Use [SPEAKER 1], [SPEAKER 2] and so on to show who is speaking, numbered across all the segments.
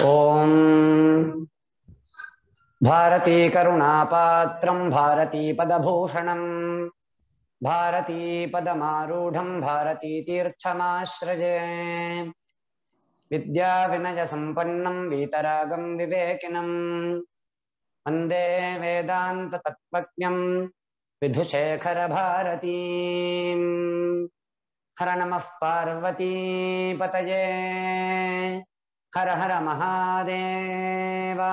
[SPEAKER 1] ॐ भारतीकरुणापात्रं भारतीपदभूषणम् भारतीपदमारूढं भारतीतीर्थमाश्रजे विद्याविनयसम्पन्नं वीतरागं विवेकिनम् वन्दे वेदान्ततत्त्वज्ञं विधुशेखरभारतीम् हर नमः पार्वतीपतये हर हर महादेव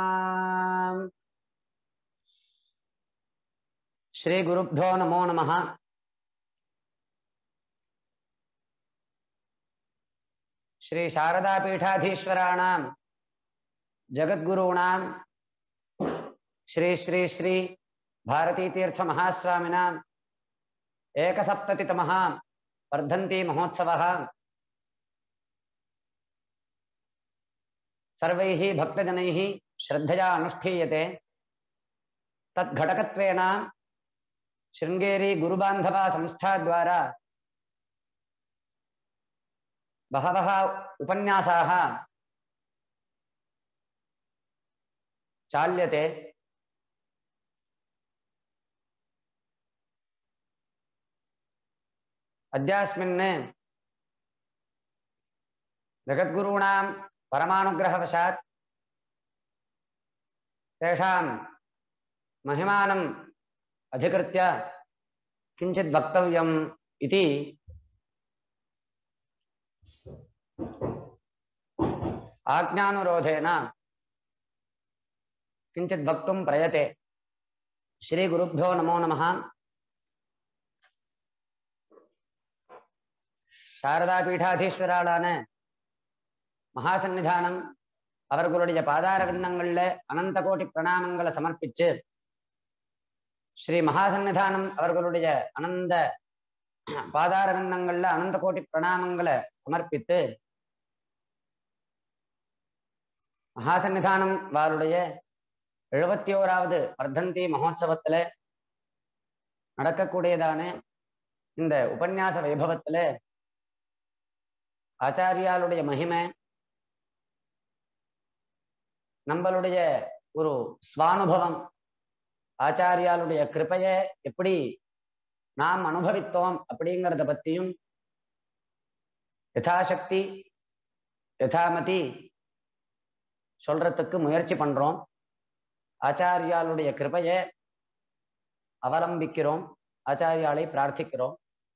[SPEAKER 1] श्रीगुरुभ्यो नमो नमः श्रीशारदापीठाधीश्वराणां जगद्गुरूणां श्री श्री श्री भारतीतीर्थमहास्वामिनाम् एकसप्ततितमः वर्धन्ती महोत्सवः सर्वैः भक्तजनैः श्रद्धया अनुष्ठीयते तद्घटकत्वेन शृङ्गेरी गुरुबान्धवा संस्थाद्वारा बहवः उपन्यासाः चाल्यते अद्यास्मिन् जगद्गुरूणां परमानुग्रहवशात् तेषां महिमानम् अधिकृत्य किञ्चित् वक्तव्यम् इति आज्ञानुरोधेन किञ्चित् वक्तुं प्रयते श्रीगुरुभ्यो नमो नमः சாரதாபீடாதீஸ்வராளான மகாசன்னிதானம் அவர்களுடைய பாதார விந்தங்கள்ல அனந்த கோடி பிரணாமங்களை சமர்ப்பிச்சு ஸ்ரீ மகாசன்னிதானம் அவர்களுடைய அனந்த பாதார விந்தங்கள்ல அனந்த கோடி பிரணாமங்களை சமர்ப்பித்து மகாசன்னிதானம் அவருடைய எழுபத்தி ஓராவது வர்தந்தி மகோத்சவத்துல நடக்கக்கூடியதான இந்த உபன்யாச வைபவத்துல ஆச்சாரியாளுடைய மகிமை நம்மளுடைய ஒரு ஸ்வானுபவம் ஆச்சாரியாளுடைய கிருப்பைய எப்படி நாம் அனுபவித்தோம் அப்படிங்கிறத பத்தியும் யதாசக்தி யதாமதி சொல்றதுக்கு முயற்சி பண்றோம் ஆச்சாரியாளுடைய கிருப்பைய அவலம்பிக்கிறோம் ஆச்சாரியாலை பிரார்த்திக்கிறோம்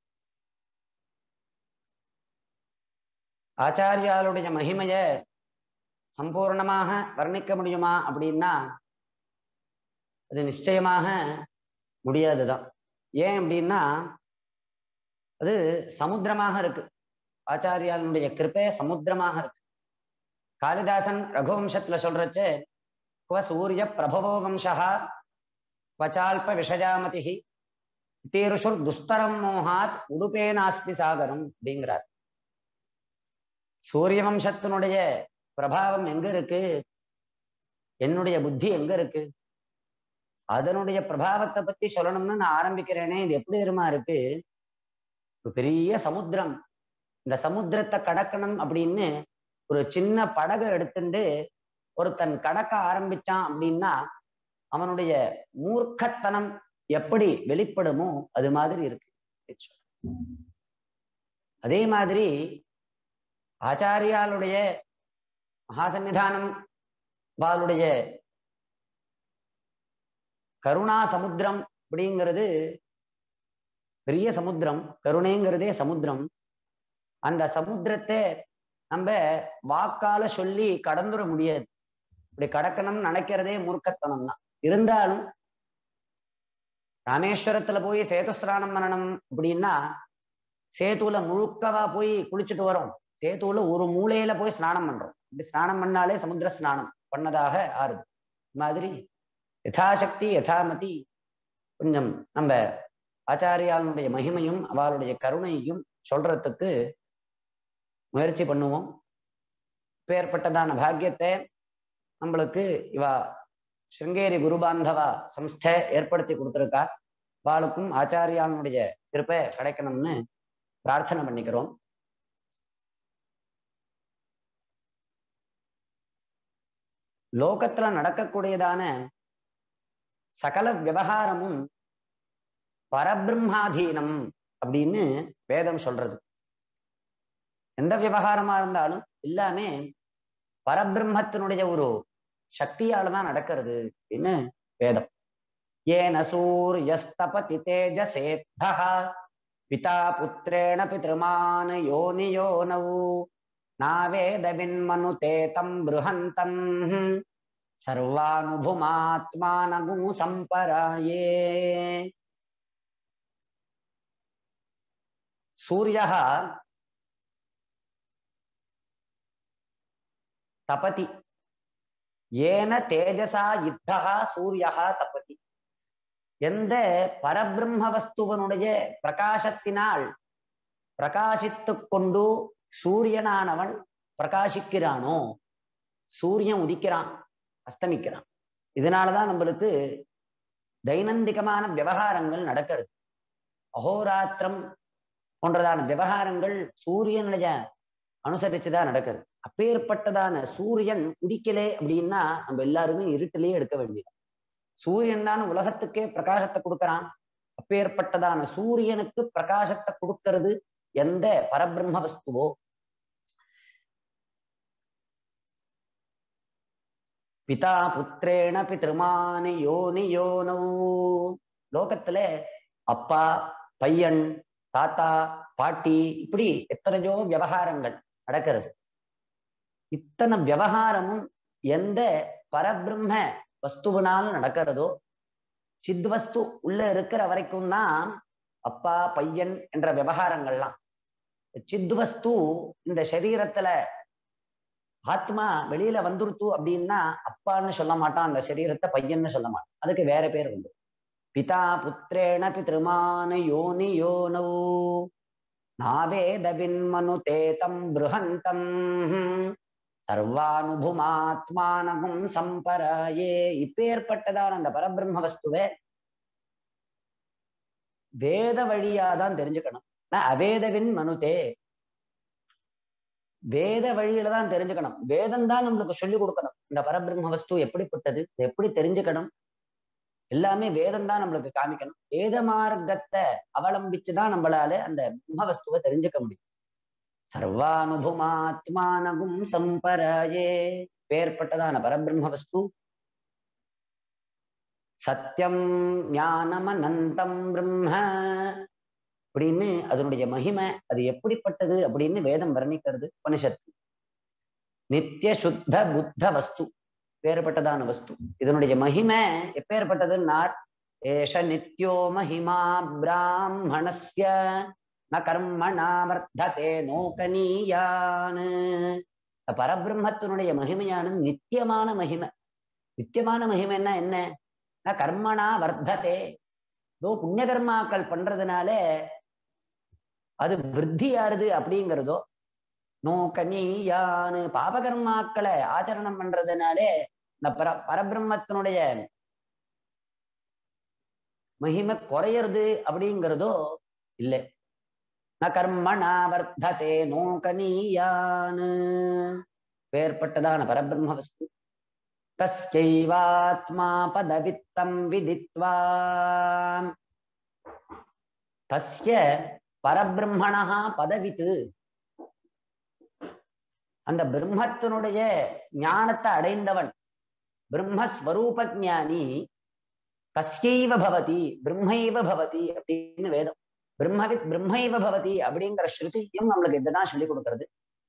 [SPEAKER 1] ஆச்சாரியாளுடைய மகிமைய சம்பூர்ணமாக வர்ணிக்க முடியுமா அப்படின்னா அது நிச்சயமாக முடியாதுதான் ஏன் அப்படின்னா அது சமுத்திரமாக இருக்கு ஆச்சாரியாளுடைய கிருப்பே சமுத்திரமாக இருக்கு காளிதாசன் ரகுவம்சத்துல சொல்றச்சு குவ சூரிய பிரபவோ வம்சா வச்சால்ப விஷஜாமதி தீருஷுர் துஸ்தரம் மோகாத் உடுப்பே நாஸ்தி சாகரம் அப்படிங்கிறார் சூரிய வம்சத்தினுடைய பிரபாவம் எங்க இருக்கு என்னுடைய புத்தி எங்க இருக்கு அதனுடைய பிரபாவத்தை பத்தி சொல்லணும்னு நான் ஆரம்பிக்கிறேனே இது எப்படி தெரியுமா இருக்கு ஒரு பெரிய சமுத்திரம் இந்த சமுத்திரத்தை கடக்கணும் அப்படின்னு ஒரு சின்ன படகை எடுத்துட்டு ஒருத்தன் கடக்க ஆரம்பிச்சான் அப்படின்னா அவனுடைய மூர்க்கத்தனம் எப்படி வெளிப்படுமோ அது மாதிரி இருக்கு அதே மாதிரி ஆச்சாரியாளுடைய மகாசன்னிதானம் வாளுடைய கருணா சமுத்திரம் அப்படிங்கிறது பெரிய சமுத்திரம் கருணைங்கிறதே சமுத்திரம் அந்த சமுத்திரத்தை நம்ம வாக்கால சொல்லி கடந்துட முடியாது இப்படி கடக்கணும்னு நினைக்கிறதே மூர்க்கத்தனம் தான் இருந்தாலும் ராமேஸ்வரத்துல போய் சேது ஸ்நானம் பண்ணணும் அப்படின்னா சேத்துல முழுக்கவா போய் குளிச்சுட்டு வரோம் சேத்துல ஒரு மூலையில போய் ஸ்நானம் பண்றோம் இப்படி ஸ்நானம் பண்ணாலே சமுத்திர ஸ்நானம் பண்ணதாக ஆறுது மாதிரி யதாசக்தி யதாமதி கொஞ்சம் நம்ம ஆச்சாரியாளுடைய மகிமையும் அவளுடைய கருணையும் சொல்றதுக்கு முயற்சி பண்ணுவோம் பேர்பட்டதான பாக்கியத்தை நம்மளுக்கு இவா ஸ்ருங்கேரி குருபாந்தவா சம்ஸ்தை ஏற்படுத்தி கொடுத்துருக்கா வாளுக்கும் ஆச்சாரியாளுடைய கிருப்பை கிடைக்கணும்னு பிரார்த்தனை பண்ணிக்கிறோம் லோகத்துல நடக்கக்கூடியதான சகல விவகாரமும் பரபிரம்மாதீனம் அப்படின்னு வேதம் சொல்றது எந்த விவகாரமா இருந்தாலும் எல்லாமே பரபிரம்மத்தினுடைய ஒரு சக்தியால தான் நடக்கிறது அப்படின்னு வேதம் ஏன சூரியஸ்தபதி தேஜசேத்தா பிதா புத்திரேண பிதமான் யோனியோனவு நாவேதவின்மனு தேதம் பிருஹந்தம் சர்வானுபுமாத்மானகு சம்பராயே சூரியः தபதி ஏன தேஜசா யுத்தா சூரியஹா தபதி எந்த பரபிரம்ம வஸ்துவனுடைய பிரகாசத்தினால் பிரகாசித்துக் கொண்டு சூரியனானவன் பிரகாசிக்கிறானோ சூரியன் உதிக்கிறான் அஸ்தமிக்கிறான் இதனாலதான் நம்மளுக்கு தைனந்திகமான விவகாரங்கள் நடக்கிறது அகோராத்திரம் போன்றதான விவகாரங்கள் சூரியனுடைய அனுசரிச்சுதான் நடக்குது அப்பேற்பட்டதான சூரியன் உதிக்கலே அப்படின்னா நம்ம எல்லாருமே இருட்டிலேயே எடுக்க வேண்டியது சூரியன் தான் உலகத்துக்கே பிரகாசத்தை கொடுக்கறான் அப்பேற்பட்டதான சூரியனுக்கு பிரகாசத்தை கொடுக்கிறது எந்த பரபிரம்ம வஸ்துவோ பிதா புத்திரேண பிதிருமானி யோனி யோனோ லோகத்துல அப்பா பையன் தாத்தா பாட்டி இப்படி எத்தனையோ விவகாரங்கள் நடக்கிறது இத்தனை விவகாரமும் எந்த பரபிரம்ம வஸ்துவினாலும் நடக்கிறதோ சித்வஸ்து உள்ள இருக்கிற வரைக்கும் தான் அப்பா பையன் என்ற விவகாரங்கள்லாம் சித்வஸ்து இந்த சரீரத்துல ஆத்மா வெளியில வந்துருத்து அப்படின்னா அப்பான்னு சொல்ல மாட்டான் அந்த சரீரத்தை பையன்னு சொல்ல மாட்டான் அதுக்கு வேற பேர் உண்டு பிதா புத்திரேண பிதிருமான யோனி யோனோ நாவேதவின்மனு தேதம் பிருஹந்தம் சர்வானுபுமாத்மானகும் சம்பராயே இப்பேற்பட்டதான அந்த பரபிரம்ம வஸ்துவை வேத வழியாதான் தெரிஞ்சுக்கணும் நான் அவேதவின் மனுதே வேத வழியில தான் தெரிஞ்சுக்கணும் வேதம் தான் நம்மளுக்கு சொல்லி கொடுக்கணும் இந்த பரபிரம்ம வஸ்து எப்படிப்பட்டது இதை எப்படி தெரிஞ்சுக்கணும் எல்லாமே வேதம் தான் நம்மளுக்கு காமிக்கணும் வேத மார்க்கத்தை அவலம்பிச்சுதான் நம்மளால அந்த பிரம்ம வஸ்துவை தெரிஞ்சுக்க முடியும் சர்வானுபுமாத்மானகும் சம்பராயே பேர்பட்டதான பரபிரம்ம வஸ்து சத்தியம் ஞானம் அனந்தம் பிரம்ம அப்படின்னு அதனுடைய மகிமை அது எப்படிப்பட்டது அப்படின்னு வேதம் வர்ணிக்கிறது உபனிஷத்து நித்திய சுத்த புத்த வஸ்து பேர்பட்டதான வஸ்து இதனுடைய மகிமை எப்பேற்பட்டதுன்னார் ஏஷ நித்யோ மகிமா பிராமணஸ்ய ந கர்மணா வர்த்ததே நோகனீயான் பரபிரம்மத்தினுடைய மகிமையானது நித்தியமான மகிமை நித்தியமான மகிமைன்னா என்ன ந கர்மணா வர்த்ததே இதோ புண்ணிய கர்மாக்கள் பண்றதுனால அது விருத்தியாருது அப்படிங்கிறதோ நோக்கனியானு பாபகர்மாக்களை ஆச்சரணம் பண்றதுனாலே இந்த பர பரபிரம்மத்தினுடைய மகிமை குறையிறது அப்படிங்கிறதோ இல்லை ந கர்மணா வர்த்ததே நோகனீயானு பேர்பட்டதான பரபிரம்ம வஸ்து தஸ்யைவாத்மா பதவித்தம் விதித்வா தஸ்ய பரபிரம்மணா பதவித்து அந்த பிரம்மத்தினுடைய ஞானத்தை அடைந்தவன் பிரம்மஸ்வரூப ஞானி தஸ்யைவ பவதி பிரம்மைவ பவதி அப்படின்னு வேதம் பிரம்மவித் பிரம்மைவ பவதி அப்படிங்கிற ஸ்ருதியும் நம்மளுக்கு இதுதான் சொல்லி கொடுக்கிறது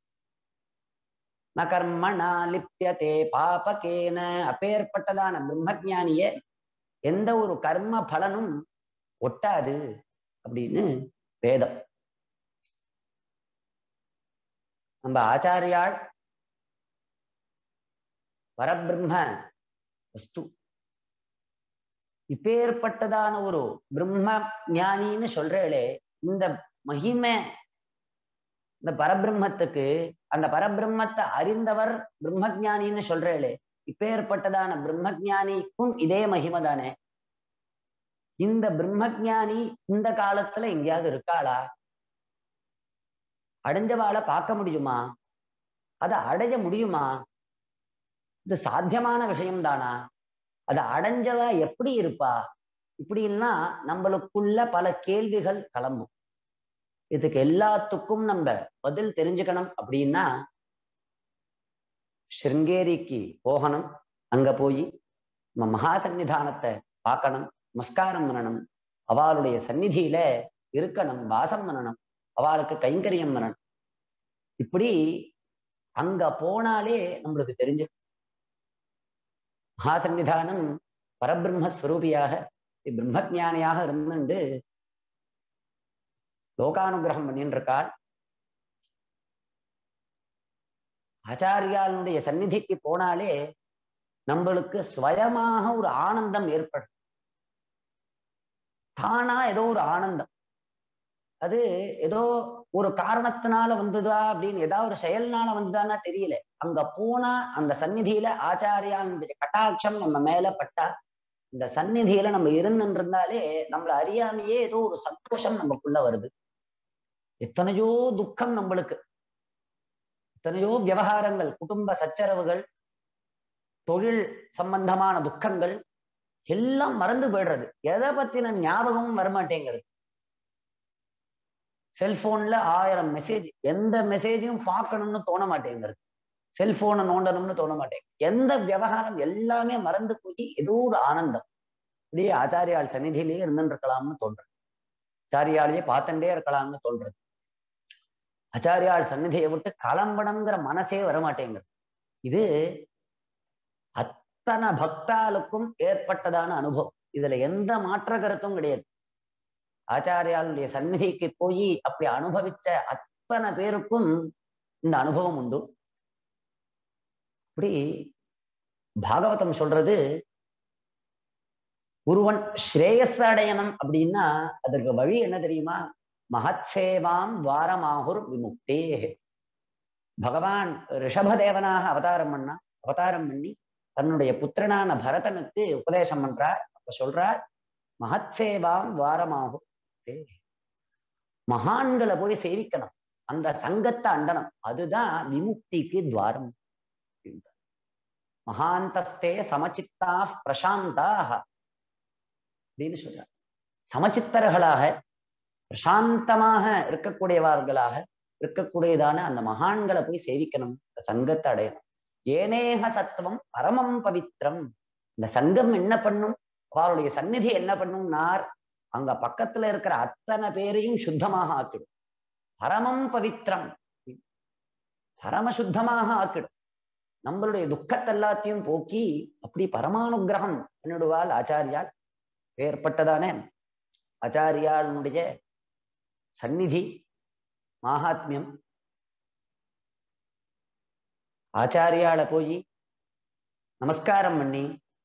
[SPEAKER 1] ந கர்மணா லிப்பியதே பாபகேன அப்பேற்பட்டதான பிரம்மஜானிய எந்த ஒரு கர்ம பலனும் ஒட்டாது அப்படின்னு வேதம் நம்ம ஆச்சாரியாள் பரபிரம்ம வஸ்து இப்பேற்பட்டதான ஒரு பிரம்ம ஞானின்னு சொல்றேளே இந்த மகிமை இந்த பரபிரம்மத்துக்கு அந்த பரபிரம்மத்தை அறிந்தவர் பிரம்மஜானின்னு சொல்றேளே இப்பேற்பட்டதான பிரம்மஜானிக்கும் இதே மகிமை தானே இந்த பிரம்மஜானி இந்த காலத்துல எங்கேயாவது இருக்காளா அடைஞ்சவாளை பார்க்க முடியுமா அதை அடைய முடியுமா இது சாத்தியமான விஷயம் தானா அதை அடைஞ்சவ எப்படி இருப்பா இப்படின்னா நம்மளுக்குள்ள பல கேள்விகள் கிளம்பும் இதுக்கு எல்லாத்துக்கும் நம்ம பதில் தெரிஞ்சுக்கணும் அப்படின்னா ஸ்ருங்கேரிக்கு போகணும் அங்க போய் நம்ம மகா சன்னிதானத்தை பார்க்கணும் நமஸ்காரம் பண்ணணும் அவளுடைய சந்நிதியில இருக்கணும் வாசம் பண்ணணும் அவளுக்கு கைங்கரியம் பண்ணணும் இப்படி அங்க போனாலே நம்மளுக்கு தெரிஞ்சு மகாசன்னிதானம் பரபிரம்மஸ்வரூபியாக பிரம்மஜானியாக இருந்துட்டு லோகானுகிரகம் பண்ணிட்டு இருக்காள் ஆச்சாரியாளுடைய சந்நிதிக்கு போனாலே நம்மளுக்கு ஸ்வயமாக ஒரு ஆனந்தம் ஏற்படும் தானா ஏதோ ஒரு ஆனந்தம் அது ஏதோ ஒரு காரணத்தினால வந்ததா அப்படின்னு ஏதாவது ஒரு செயல்னால வந்ததானா தெரியல அங்க போனா அந்த சந்நிதியில ஆச்சாரியாளுடைய கட்டாட்சம் நம்ம மேல பட்டா இந்த சந்நிதியில நம்ம இருந்துட்டு இருந்தாலே நம்மள அறியாமையே ஏதோ ஒரு சந்தோஷம் நமக்குள்ள வருது எத்தனையோ துக்கம் நம்மளுக்கு எத்தனையோ விவகாரங்கள் குடும்ப சச்சரவுகள் தொழில் சம்பந்தமான துக்கங்கள் எல்லாம் மறந்து போயிடுறது எதை பத்தின ஞாபகமும் வரமாட்டேங்கிறது செல்போன்ல ஆயிரம் மெசேஜ் எந்த மெசேஜையும் பார்க்கணும்னு தோண மாட்டேங்கிறது செல்போனை நோண்டணும்னு தோண மாட்டேங்குது எந்த விவகாரம் எல்லாமே மறந்து போய் ஏதோ ஒரு ஆனந்தம் இப்படியே ஆச்சாரியால் சந்நிதியிலேயே இருந்துட்டு இருக்கலாம்னு தோன்றது ஆச்சாரியாலேயே பார்த்துட்டே இருக்கலாம்னு தோன்றது ஆச்சாரியால் சந்நிதியை விட்டு கிளம்பணுங்கிற மனசே வரமாட்டேங்கிறது இது அத்தனை பக்தாளுக்கும் ஏற்பட்டதான அனுபவம் இதுல எந்த மாற்ற கருத்தும் கிடையாது ஆச்சாரியாளுடைய சந்நிதிக்கு போய் அப்படி அனுபவிச்ச அத்தனை பேருக்கும் இந்த அனுபவம் உண்டு அப்படி பாகவதம் சொல்றது ஒருவன் ஸ்ரேயஸ் அடையணும் அப்படின்னா அதற்கு வழி என்ன தெரியுமா மகத்சேவாம் துவாரமாகுர் விமுக்தே பகவான் ரிஷபதேவனாக அவதாரம் பண்ணா அவதாரம் பண்ணி தன்னுடைய புத்திரனான பரதனுக்கு உபதேசம் பண்றார் அப்ப சொல்றார் மகத்சேவாம் துவாரமாகும் மகான்களை போய் சேவிக்கணும் அந்த சங்கத்தை அண்டனம் அதுதான் விமுக்திக்கு துவாரம் மகாந்தஸ்தே சமச்சித்தா பிரசாந்தாக அப்படின்னு சொல்றார் சமச்சித்தர்களாக பிரசாந்தமாக இருக்கக்கூடியவர்களாக இருக்கக்கூடியதான அந்த மகான்களை போய் சேவிக்கணும் இந்த சங்கத்தை அடையணும் ஏனேக சத்துவம் பரமம் பவித்ரம் இந்த சங்கம் என்ன பண்ணும் அவருடைய சந்நிதி என்ன பண்ணும்னார் அங்க பக்கத்துல இருக்கிற அத்தனை பேரையும் சுத்தமாக ஆக்கிடும் பரமம் பவித்ரம் பரம சுத்தமாக ஆக்கிடும் நம்மளுடைய துக்கத்தை எல்லாத்தையும் போக்கி அப்படி பரமானுகிரகம் பண்ணிடுவாள் ஆச்சாரியால் ஏற்பட்டதான ஆச்சாரியாளுடைய சந்நிதி மாகாத்மியம் ஆச்சாரியால போய் நமஸ்காரம் பண்ணி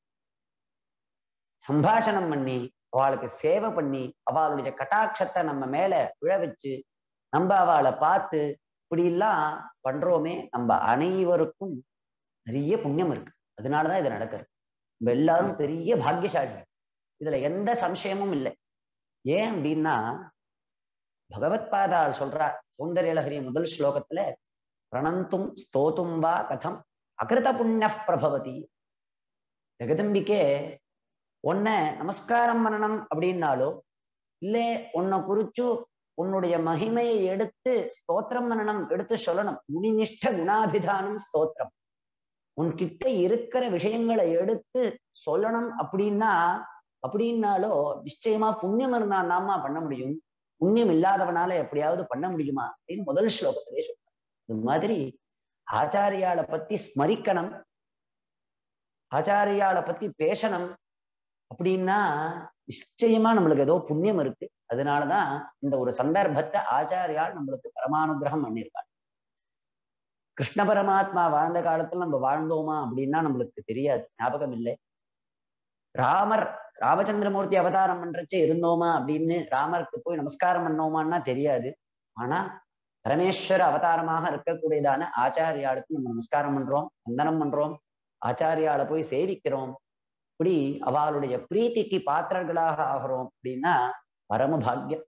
[SPEAKER 1] சம்பாஷணம் பண்ணி அவளுக்கு சேவை பண்ணி அவளுடைய கட்டாட்சத்தை நம்ம மேல விழ வச்சு நம்ம அவளை பார்த்து இப்படி எல்லாம் பண்றோமே நம்ம அனைவருக்கும் நிறைய புண்ணியம் இருக்கு அதனாலதான் இது நடக்குது நம்ம எல்லாரும் பெரிய பாக்கியசாலி இதுல எந்த சம்சயமும் இல்லை ஏன் அப்படின்னா பகவத் பாதாள் சொல்றார் சௌந்தர்யலஹரி முதல் ஸ்லோகத்துல பிரணந்தும் ஸ்தோத்தும் வா கதம் அகிருத புண்ணிய பிரபவதி ஜெகதம்பிக்கே உன்ன நமஸ்காரம் பண்ணணும் அப்படின்னாலோ இல்ல உன்னை குறிச்சு உன்னுடைய மகிமையை எடுத்து ஸ்தோத்திரம் பண்ணணும் எடுத்து சொல்லணும் குணிநிஷ்ட குணாபிதானம் ஸ்தோத்திரம் உன்கிட்ட இருக்கிற விஷயங்களை எடுத்து சொல்லணும் அப்படின்னா அப்படின்னாலோ நிச்சயமா புண்ணியம் இருந்தா நாமா பண்ண முடியும் புண்ணியம் இல்லாதவனால எப்படியாவது பண்ண முடியுமா அப்படின்னு முதல் ஸ்லோகத்திலே சொல்றாங்க இது மாதிரி ஆச்சாரியால பத்தி ஸ்மரிக்கணும் ஆச்சாரியால பத்தி பேசணும் அப்படின்னா நிச்சயமா நம்மளுக்கு ஏதோ புண்ணியம் இருக்கு அதனாலதான் இந்த ஒரு சந்தர்ப்பத்தை ஆச்சாரியால் நம்மளுக்கு பரமானுகிரகம் பண்ணியிருக்காங்க கிருஷ்ண பரமாத்மா வாழ்ந்த காலத்துல நம்ம வாழ்ந்தோமா அப்படின்னா நம்மளுக்கு தெரியாது ஞாபகம் இல்லை ராமர் ராமச்சந்திரமூர்த்தி அவதாரம் பண்றச்சே இருந்தோமா அப்படின்னு ராமருக்கு போய் நமஸ்காரம் பண்ணோமான்னா தெரியாது ஆனா பரமேஸ்வர அவதாரமாக இருக்கக்கூடியதான ஆச்சாரியாளுக்கு நம்ம நமஸ்காரம் பண்றோம் வந்தனம் பண்றோம் ஆச்சாரியால போய் சேவிக்கிறோம் இப்படி அவளுடைய பிரீத்திக்கு பாத்திரர்களாக ஆகிறோம் அப்படின்னா பரம பாக்கியம்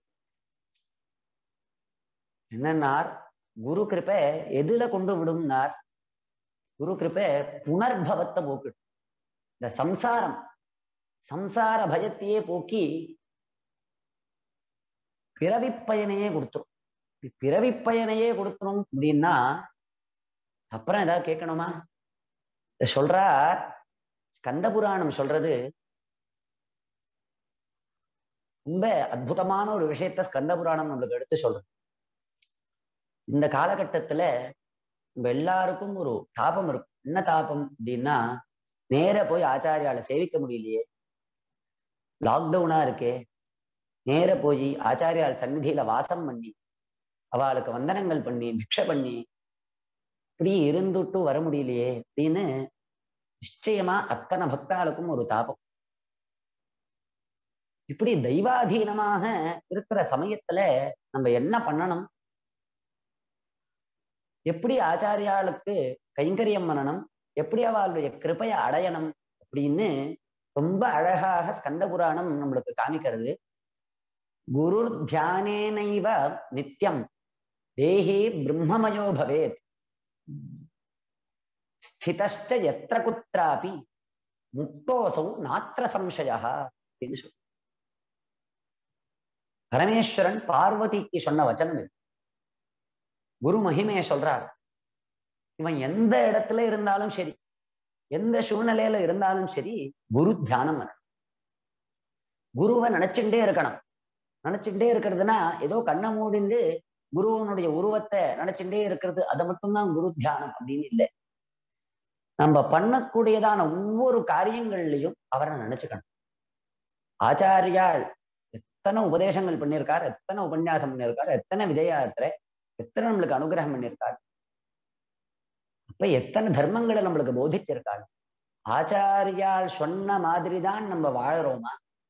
[SPEAKER 1] என்னன்னார் குரு கிருப்பை எதுல கொண்டு விடும்னார் குரு கிருப்பை புனர்பவத்தை போக்கிடும் இந்த சம்சாரம் சம்சார பயத்தையே போக்கி பிறவிப்பயனையே கொடுத்துரும் பிறவிப்பயனையே கொடுத்துரும் அப்படின்னா அப்புறம் ஏதாவது கேட்கணுமா இத சொல்றார் ஸ்கந்த புராணம் சொல்றது ரொம்ப அற்புதமான ஒரு விஷயத்த ஸ்கந்த புராணம் நம்மளுக்கு எடுத்து சொல்றது இந்த காலகட்டத்துல நம்ம எல்லாருக்கும் ஒரு தாபம் இருக்கும் என்ன தாபம் அப்படின்னா நேர போய் ஆச்சாரியால சேவிக்க முடியலையே லாக்டவுனா இருக்கே நேர போய் ஆச்சாரியால் சந்நிதியில வாசம் பண்ணி அவளுக்கு வந்தனங்கள் பண்ணி பிக்ஷை பண்ணி இப்படி இருந்துட்டு வர முடியலையே அப்படின்னு நிச்சயமா அத்தனை பக்தாளுக்கும் ஒரு தாபம் இப்படி தெய்வாதீனமாக இருக்கிற சமயத்துல நம்ம என்ன பண்ணணும் எப்படி ஆச்சாரியாளுக்கு கைங்கரியம் பண்ணணும் எப்படி அவளுடைய கிருப்பையை அடையணும் அப்படின்னு ரொம்ப அழகாக ஸ்கந்த புராணம் நம்மளுக்கு காமிக்கிறது குரு தியானேனைவ நித்தியம் தேஹி பிரம்மமயோ பவேத் ஸ்திதஷ்ட எத்திர குத்ராபி முக்தோசௌ நாத்திர சம்சயா அப்படின்னு சொல்லு பரமேஸ்வரன் பார்வதிக்கு சொன்ன வச்சனம் இது குரு மகிமைய சொல்றார் இவன் எந்த இடத்துல இருந்தாலும் சரி எந்த சூழ்நிலையில இருந்தாலும் சரி குரு தியானம் பண்ணணும் குருவை நினைச்சுட்டே இருக்கணும் நினைச்சுட்டே இருக்கிறதுனா ஏதோ கண்ணை மூடிந்து குருவனுடைய உருவத்தை நினைச்சுட்டே இருக்கிறது அதை மட்டும்தான் குரு தியானம் அப்படின்னு இல்லை நம்ம பண்ணக்கூடியதான ஒவ்வொரு காரியங்கள்லையும் அவரை நினைச்சுக்கணும் ஆச்சாரியால் எத்தனை உபதேசங்கள் பண்ணியிருக்கார் எத்தனை உபன்யாசம் பண்ணியிருக்கார் எத்தனை விஜயாத்திரை எத்தனை நம்மளுக்கு அனுகிரகம் பண்ணியிருக்கார் அப்ப எத்தனை தர்மங்களை நம்மளுக்கு போதிச்சிருக்காள் ஆச்சாரியால் சொன்ன மாதிரி தான் நம்ம வாழறோமா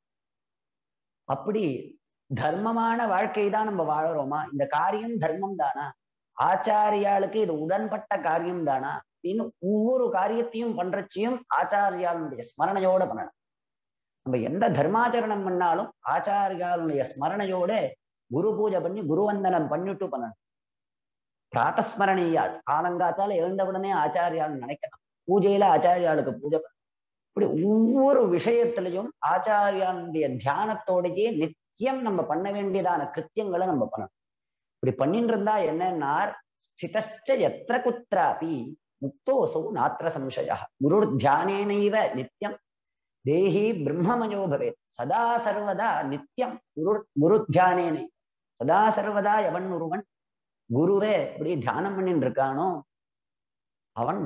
[SPEAKER 1] அப்படி தர்மமான வாழ்க்கை தான் நம்ம வாழறோமா இந்த காரியம் தர்மம் தானா ஆச்சாரியாளுக்கு இது உடன்பட்ட காரியம் தானா அப்படின்னு ஒவ்வொரு காரியத்தையும் பண்றச்சையும் ஆச்சாரியாளுடைய ஸ்மரணையோட பண்ணணும் நம்ம எந்த தர்மாச்சரணம் பண்ணாலும் ஆச்சாரியாளுடைய ஸ்மரணையோட குரு பூஜை பண்ணி குருவந்தனம் பண்ணிட்டு பண்ணணும் பிராத்தஸ்மரணியால் காலங்காத்தால எழுந்தவுடனே ஆச்சாரியால் நினைக்கணும் பூஜையில ஆச்சாரியாளுக்கு பூஜை பண்ணணும் இப்படி ஒவ்வொரு விஷயத்திலையும் ஆச்சாரியாளுடைய தியானத்தோடையே நித்தியம் நம்ம பண்ண வேண்டியதான கிருத்தியங்களை நம்ம பண்ணணும் இப்படி பண்ணிட்டு இருந்தா என்னன்னா ஸ்திதஷ்ட எத்திர குத்ராபி முக்தோசௌ நாத்திர சம்சய குரு தியானேனைவ நித்தியம் தேஹி பிரம்மமயோ பவேத் சதா சர்வதா நித்தியம் குரு குரு தியானேனை சதா சர்வதா எவன் ஒருவன் குருவே இப்படி தியானம் பண்ணிட்டு இருக்கானோ அவன்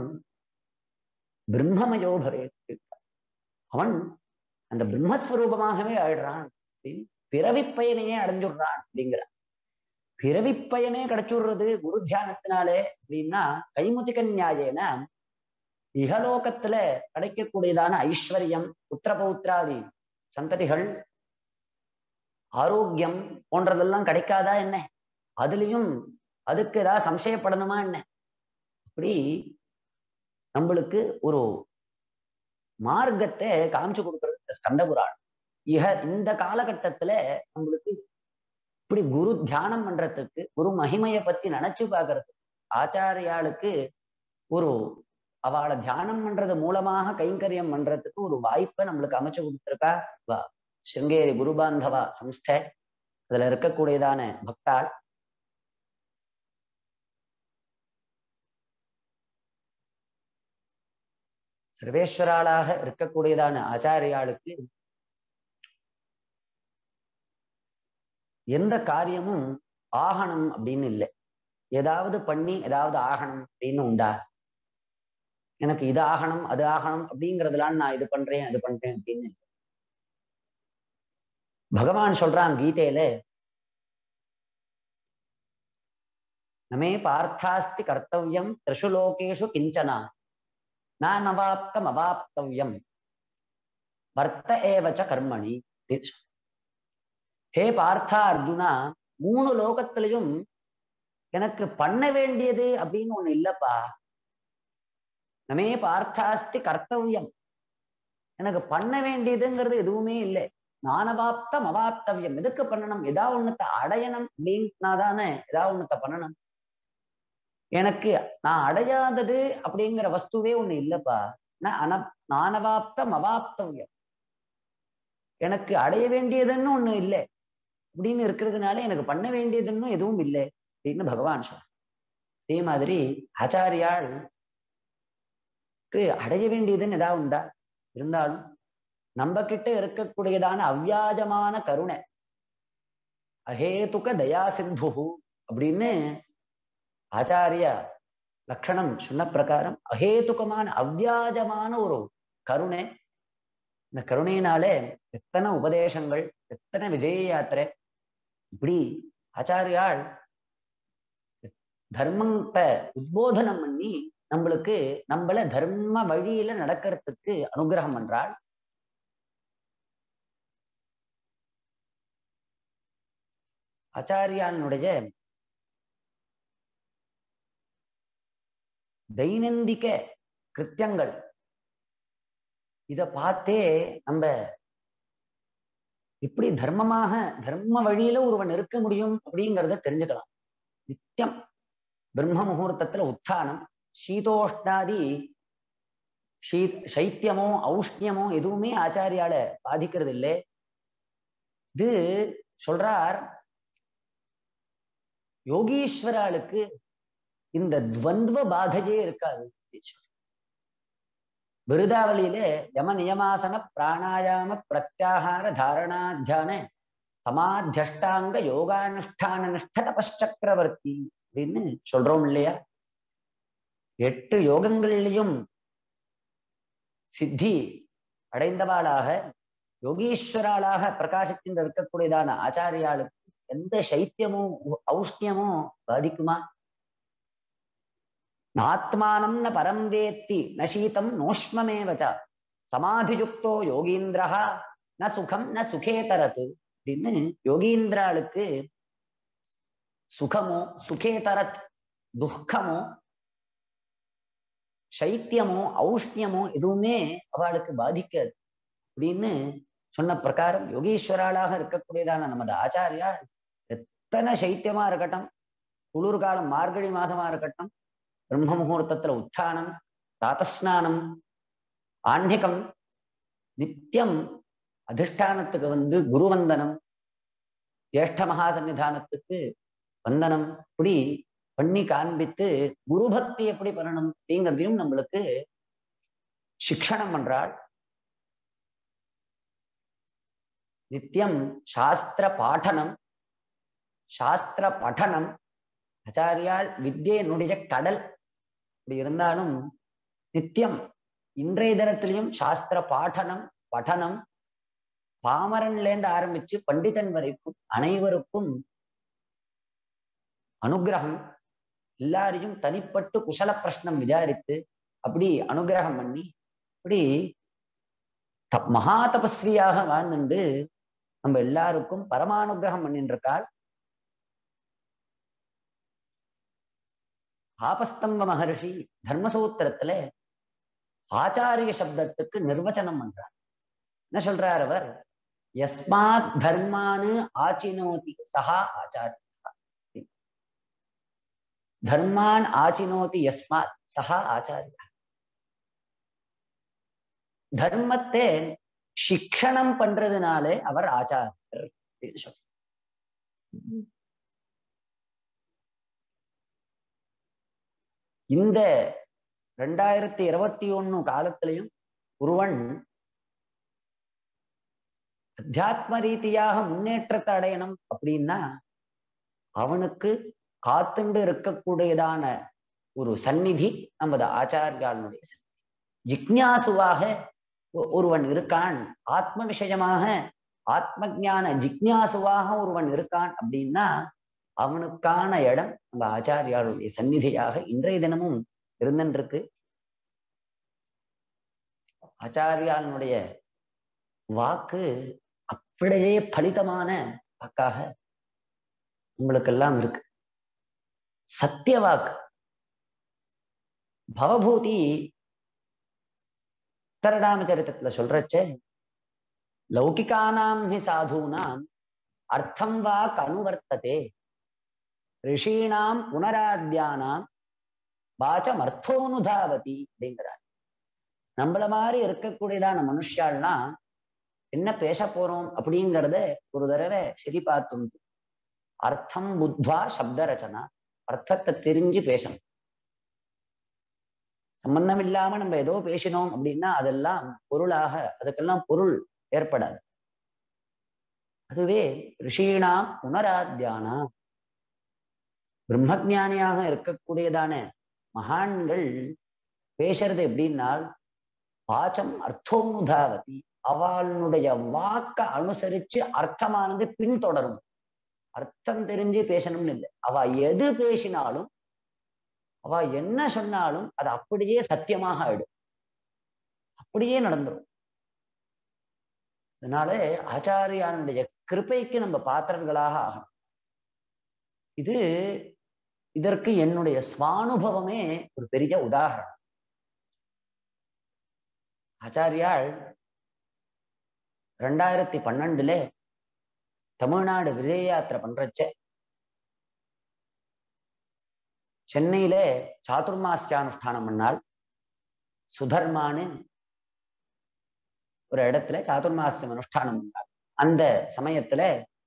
[SPEAKER 1] பிரம்மமயோ பவேத் அவன் அந்த பிரம்மஸ்வரூபமாகவே ஆயிடுறான் அப்படின்னு பிறவிப்பயனையே அடைஞ்சுடுறான் அப்படிங்கிறான் பிறவிப்பயனே கிடைச்சுடுறது குரு தியானத்தினாலே அப்படின்னா கைமுச்சிக நியாயேன இகலோகத்துல கிடைக்கக்கூடியதான ஐஸ்வர்யம் புத்திரபௌத்திராதி சந்ததிகள் ஆரோக்கியம் போன்றதெல்லாம் கிடைக்காதா என்ன அதுலயும் அதுக்கு ஏதாவது சம்சயப்படணுமா என்ன அப்படி நம்மளுக்கு ஒரு மார்க்கத்தை காமிச்சு கொடுக்கறது ஸ்கந்த புராணம் இக இந்த காலகட்டத்துல நம்மளுக்கு இப்படி குரு தியானம் பண்றதுக்கு குரு மகிமையை பத்தி நினைச்சு பாக்குறதுக்கு ஆச்சாரியாளுக்கு ஒரு அவளை தியானம் பண்றது மூலமாக கைங்கரியம் பண்றதுக்கு ஒரு வாய்ப்பை நம்மளுக்கு அமைச்சு கொடுத்துருக்கா வா சிருங்கேரி குருபாந்தவா சம்ஸ்தை அதுல இருக்கக்கூடியதான பக்தாள் சர்வேஸ்வராளாக இருக்கக்கூடியதான ஆச்சாரியாளுக்கு எந்த காரியமும் ஆகணும் அப்படின்னு இல்லை ஏதாவது பண்ணி ஏதாவது ஆகணும் அப்படின்னு உண்டா எனக்கு இது ஆகணும் அது ஆகணும் அப்படிங்கறதுலாம் நான் இது பண்றேன் அது பண்றேன் அப்படின்னு பகவான் சொல்றான் கீதையில நமே பார்த்தாஸ்தி கர்த்தவியம் திரிஷு லோகேஷு கிஞ்சனா நான் அவாப்தம் அவாப்தவ்யம் வர்த்த ஏவச்ச கர்மணி ஹே பார்த்தா அர்ஜுனா மூணு லோகத்திலையும் எனக்கு பண்ண வேண்டியது அப்படின்னு ஒண்ணு இல்லப்பா நமே பார்த்தாஸ்தி கர்த்தவியம் எனக்கு பண்ண வேண்டியதுங்கிறது எதுவுமே இல்லை நானவாப்தம் அவாப்தவியம் எதுக்கு பண்ணணும் ஏதாவது ஒண்ணுத்த அடையணும் அப்படின்னா தானே ஏதாவது ஒண்ணுத்த பண்ணணும் எனக்கு நான் அடையாதது அப்படிங்கிற வஸ்துவே ஒண்ணு இல்லப்பா நான் அன நானவாப்தம் அவாப்தவ்யம் எனக்கு அடைய வேண்டியதுன்னு ஒண்ணு இல்லை அப்படின்னு இருக்கிறதுனால எனக்கு பண்ண வேண்டியதுன்னு எதுவும் இல்லை அப்படின்னு பகவான் சொல்ற அதே மாதிரி ஆச்சாரியாள் அடைய வேண்டியதுன்னு ஏதாவது உண்டா இருந்தாலும் நம்ம கிட்ட இருக்கக்கூடியதான அவ்வியாஜமான கருணை அஹேதுக தயா சிந்து அப்படின்னு ஆச்சாரியா லட்சணம் சொன்ன பிரகாரம் அஹேதுகமான அவ்வியாஜமான ஒரு கருணை இந்த கருணையினாலே எத்தனை உபதேசங்கள் எத்தனை விஜய யாத்திரை இப்படி ஆச்சாரியாள் தர்மத்தை உத்போதனம் பண்ணி நம்மளுக்கு நம்மள தர்ம வழியில நடக்கிறதுக்கு அனுகிரகம் பண்றாள் ஆச்சாரியானுடைய தைனந்திக கிருத்தியங்கள் இத பார்த்தே நம்ம எப்படி தர்மமாக தர்ம வழியில ஒருவன் இருக்க முடியும் அப்படிங்கிறத தெரிஞ்சுக்கலாம் நித்தியம் பிரம்ம முகூர்த்தத்துல உத்தானம் சீதோஷ்ணாதி ஷீ சைத்தியமோ ஔஷ்ணியமோ எதுவுமே ஆச்சாரியால பாதிக்கிறது இல்லை இது சொல்றார் யோகீஸ்வராளுக்கு இந்த துவந்துவ பாதையே இருக்காது விருதாவளியில யம நியமாசன பிராணாயாம பிரத்யாகார தாரணாத்தியான சமாத்தியஷ்டாங்க யோகானுஷ்டான நிஷ்ட தபச்சக்கரவர்த்தி அப்படின்னு சொல்றோம் இல்லையா எட்டு யோகங்களிலையும் சித்தி அடைந்தவாளாக யோகீஸ்வராளாக பிரகாசிக்கின்ற இருக்கக்கூடியதான ஆச்சாரியாளுக்கு எந்த சைத்தியமோ ஔஷ்ணியமோ பாதிக்குமா நாத்மானம் ந பரம் வேத்தி ந சீதம் நோஷ்மமேவச்ச சமாதியுக்தோ யோகீந்திரா ந சுகம் ந சுகேதரத்து அப்படின்னு யோகீந்திராளுக்கு சுகமோ சுகேதரத் துக்கமோ சைத்தியமோ ஔஷ்ணியமோ எதுவுமே அவளுக்கு பாதிக்காது அப்படின்னு சொன்ன பிரகாரம் யோகீஸ்வராளாக இருக்கக்கூடியதான நமது ஆச்சாரியா எத்தனை சைத்தியமா இருக்கட்டும் குளிர்காலம் மார்கழி மாசமா இருக்கட்டும் பிரம்ம முகூர்த்தத்துல உத்தானம் ராத்தஸ்நானம் ஆன்மீகம் நித்தியம் அதிஷ்டானத்துக்கு வந்து குருவந்தனம் ஜேஷ்ட மகா சன்னிதானத்துக்கு வந்தனம் இப்படி பண்ணி காண்பித்து குரு பக்தி எப்படி பண்ணணும் அப்படிங்கிறதையும் நம்மளுக்கு சிக்ஷணம் பண்றாள் நித்தியம் சாஸ்திர பாடனம் சாஸ்திர படனம் ஆச்சாரியால் வித்யனுடைய கடல் இப்படி இருந்தாலும் நித்தியம் இன்றைய தினத்திலையும் சாஸ்திர பாடனம் படனம் பாமரன்ல இருந்து ஆரம்பிச்சு பண்டிதன் வரைக்கும் அனைவருக்கும் அனுகிரகம் எல்லாரையும் தனிப்பட்டு குசல பிரஷ்னம் விசாரித்து அப்படி அனுகிரகம் பண்ணி அப்படி மகா தபஸ்வியாக வாழ்ந்துண்டு நம்ம எல்லாருக்கும் பரமானுகிரகம் பண்ணிட்டு இருக்காள் ஆபஸ்தம்ப மகர்ஷி தர்மசூத்திரத்துல ஆச்சாரிய சப்தத்துக்கு நிர்வச்சனம் பண்றார் என்ன சொல்றார் அவர் எஸ்மாத் தர்மானு ஆச்சினோதி சஹா ஆச்சாரிய தர்மான் ஆச்சினோதி எஸ்மாத் சஹா ஆச்சாரிய தர்மத்தை சிக்ஷணம் பண்றதுனாலே அவர் ஆச்சாரியர் அப்படின்னு சொல்ற இந்த ரெண்டாயிரத்தி இருபத்தி ஒண்ணு காலத்திலையும் ஒருவன் அத்தியாத்ம ரீதியாக முன்னேற்றத்தை அடையணும் அப்படின்னா அவனுக்கு காத்துண்டு இருக்கக்கூடியதான ஒரு சந்நிதி நமது ஆச்சாரியாளுடைய சந்நிதி ஜிக்ஞாசுவாக ஒருவன் இருக்கான் ஆத்ம விஷயமாக ஆத்ம ஜான ஜிக்ஞாசுவாக ஒருவன் இருக்கான் அப்படின்னா அவனுக்கான இடம் நம்ம ஆச்சாரியாளுடைய சந்நிதியாக இன்றைய தினமும் இருந்துருக்கு ஆச்சாரியாளுடைய வாக்கு அப்படியே பலிதமான வாக்காக உங்களுக்கெல்லாம் இருக்கு சத்திய வாக்கு பவபூதி உத்தரராமச்சரித்திரத்துல சொல்றச்சே லௌகிகானாம் ஹி சாதூனாம் அர்த்தம் வாக் அனுவர்த்ததே ரிஷீணாம் புனராத்தியானாம் வாச்சம் அர்த்தோனுதாவதி அப்படிங்கிறார் நம்மள மாதிரி இருக்கக்கூடியதான மனுஷால்னா என்ன பேச போறோம் அப்படிங்கிறத ஒரு தடவை சரி பார்த்தும் அர்த்தம் புத்வா சப்த ரச்சனா அர்த்தத்தை தெரிஞ்சு பேசணும் சம்பந்தம் இல்லாம நம்ம ஏதோ பேசினோம் அப்படின்னா அதெல்லாம் பொருளாக அதுக்கெல்லாம் பொருள் ஏற்படாது அதுவே ரிஷீனா புனராத்தியானா பிரம்மஜானியாக இருக்கக்கூடியதான மகான்கள் பேசுறது எப்படின்னா பாச்சம் அர்த்தோமுதாவதி அவளுடைய வாக்க அனுசரிச்சு அர்த்தமானது பின்தொடரும் அர்த்தம் தெரிஞ்சு பேசணும்னு இல்லை அவ எது பேசினாலும் அவ என்ன சொன்னாலும் அது அப்படியே சத்தியமாக ஆயிடும் அப்படியே நடந்துரும் அதனால ஆச்சாரியானுடைய கிருப்பைக்கு நம்ம பாத்திரங்களாக ஆகணும் இது இதற்கு என்னுடைய சுவானுபவமே ஒரு பெரிய உதாரணம் ஆச்சாரியால் ரெண்டாயிரத்தி பன்னெண்டுல தமிழ்நாடு விஜய யாத்திரை பண்றச்ச சென்னையில சாதுர்மாசியானுஷ்டானம் பண்ணால் சுதர்மான்னு ஒரு இடத்துல சாதுர்மாசியம் அனுஷ்டானம் பண்ணார் அந்த சமயத்துல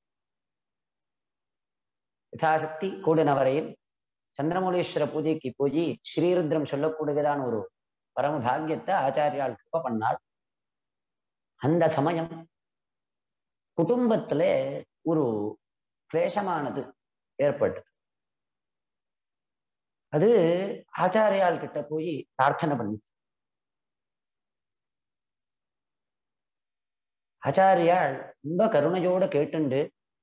[SPEAKER 1] யதாசக்தி கூடின வரையில் சந்திரமௌலீஸ்வர பூஜைக்கு போய் ஸ்ரீருத்ரம் சொல்லக்கூடியதான ஒரு பரம பாக்கியத்தை ஆச்சாரியால் கிருப்ப பண்ணால் அந்த சமயம் குடும்பத்துல ஒரு கிளேசமானது ஏற்பட்டது அது ஆச்சாரியால் கிட்ட போய் பிரார்த்தனை பண்ணி ஆச்சாரியால் ரொம்ப கருணையோட கேட்டுண்டு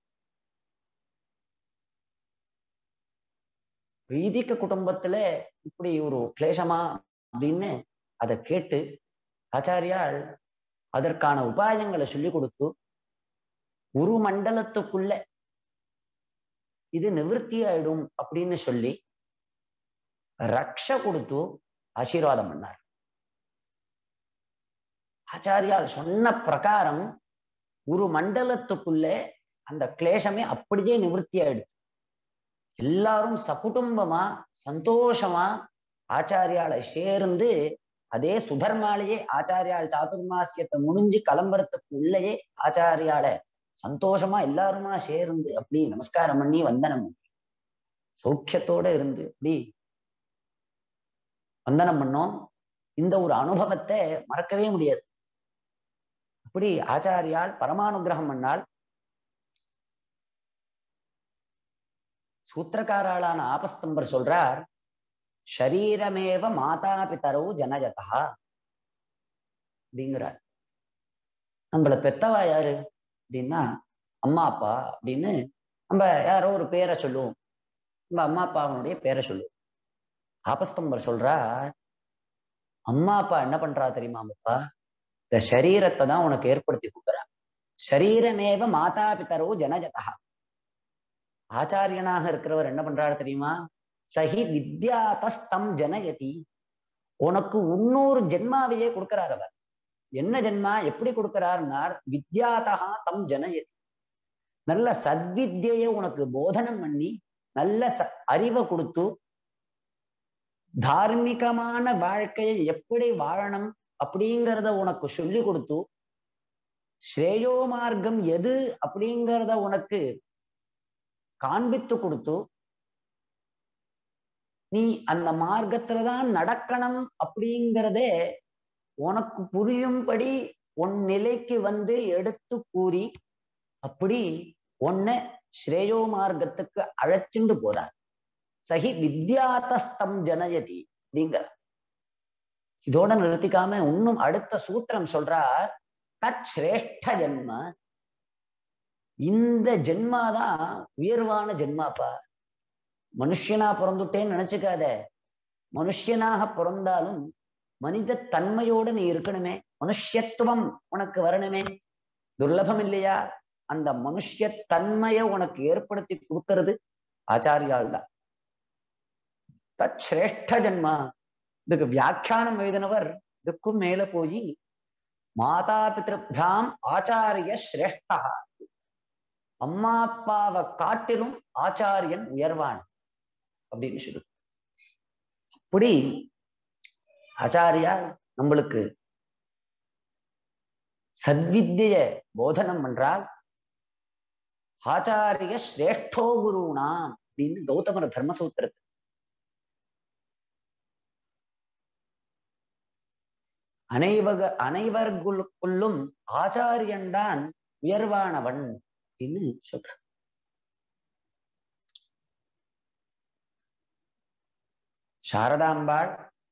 [SPEAKER 1] வைதிக குடும்பத்துல இப்படி ஒரு கிளேசமா அப்படின்னு அதை கேட்டு ஆச்சாரியால் அதற்கான உபாயங்களை சொல்லி கொடுத்து ஒரு மண்டலத்துக்குள்ள இது நிவர்த்தி ஆயிடும் அப்படின்னு சொல்லி ரக்ஷ கொடுத்து ஆசீர்வாதம் பண்ணார் ஆச்சாரியால் சொன்ன பிரகாரம் ஒரு மண்டலத்துக்குள்ள அந்த கிளேசமே அப்படியே நிவர்த்தி ஆயிடுச்சு எல்லாரும் சகுடும்பமா சந்தோஷமா ஆச்சாரியாலை சேர்ந்து அதே சுதர்மாலேயே ஆச்சாரியால் சாதுர்மாசியத்தை முடிஞ்சு கிளம்புறதுக்கு உள்ளேயே ஆச்சாரியால சந்தோஷமா எல்லாருமா சேர்ந்து அப்படி நமஸ்காரம் பண்ணி வந்தனம் பண்ணி சௌக்கியத்தோட இருந்து அப்படி வந்தனம் பண்ணோம் இந்த ஒரு அனுபவத்தை மறக்கவே முடியாது அப்படி ஆச்சாரியால் பரமானுகிரகம் பண்ணால் சூத்திரக்காராளான ஆபஸ்தம்பர் சொல்றார் ஷரீரமேவ மாதா பிதரோ ஜனஜதா அப்படிங்கிறார் நம்மள பெத்தவா யாரு அப்படின்னா அம்மா அப்பா அப்படின்னு நம்ம யாரோ ஒரு பேரை சொல்லுவோம் நம்ம அம்மா அப்பாவனுடைய பேரை சொல்லுவோம் ஆபஸ்தம்பர் சொல்றா அம்மா அப்பா என்ன பண்றா தெரியுமா அப்பா இந்த சரீரத்தை தான் உனக்கு ஏற்படுத்தி கொடுக்குறா ஷரீரமேவ மாதா பிதரோ ஜனஜதா ஆச்சாரியனாக இருக்கிறவர் என்ன பண்றாரு தெரியுமா சஹி வித்யாதஸ்தம் ஜனயதி உனக்கு இன்னொரு ஜென்மாவையே கொடுக்கிறார் அவர் என்ன ஜென்மா எப்படி கொடுக்கிறார்னார் வித்யாதா தம் ஜனயதி நல்ல சத்வித்யை உனக்கு போதனம் பண்ணி நல்ல ச அறிவை கொடுத்து தார்மீகமான வாழ்க்கையை எப்படி வாழணும் அப்படிங்கிறத உனக்கு சொல்லி கொடுத்து ஸ்ரேயோ மார்க்கம் எது அப்படிங்கிறத உனக்கு காண்பித்து கொடுத்து நீ அந்த மார்க்கத்துலதான் நடக்கணும் அப்படிங்கிறதே உனக்கு புரியும்படி உன் நிலைக்கு வந்து எடுத்து கூறி அப்படி உன்னை ஸ்ரேயோ மார்க்கத்துக்கு அழைச்சிண்டு போறார் சகி வித்யாதஸ்தம் ஜனயதி அப்படிங்கிற இதோட நிறுத்திக்காம இன்னும் அடுத்த சூத்திரம் சொல்றார் தத் சிரேஷ்ட ஜென்ம இந்த ஜென்மாதான் உயர்வான ஜென்மாப்பா மனுஷனா பிறந்துட்டேன்னு நினைச்சுக்காத மனுஷனாக பிறந்தாலும் மனித தன்மையோடு நீ இருக்கணுமே மனுஷத்துவம் உனக்கு வரணுமே துர்லபம் இல்லையா அந்த மனுஷ தன்மையை உனக்கு ஏற்படுத்தி கொடுக்கறது ஆச்சாரியால் தான் தத் சிரேஷ்ட ஜென்மா இதுக்கு வியாக்கியானம் எழுதினவர் இதுக்கும் மேல போய் மாதா பித்திருபியாம் ஆச்சாரிய சிரேஷ்டா அம்மா அப்பாவை காட்டிலும் ஆச்சாரியன் உயர்வான் அப்படின்னு சொல்லு இப்படி ஆச்சாரியா நம்மளுக்கு சத்வித்திய போதனம் பண்றால் ஆச்சாரிய சிரேஷ்டோ குருனா அப்படின்னு கௌதமர தர்மசூத்திரத்தில் அனைவக அனைவர்களுக்குள்ளும் ஆச்சாரியன்தான் உயர்வானவன் அப்படின்னு சொல்ற சாரதாம்பாள்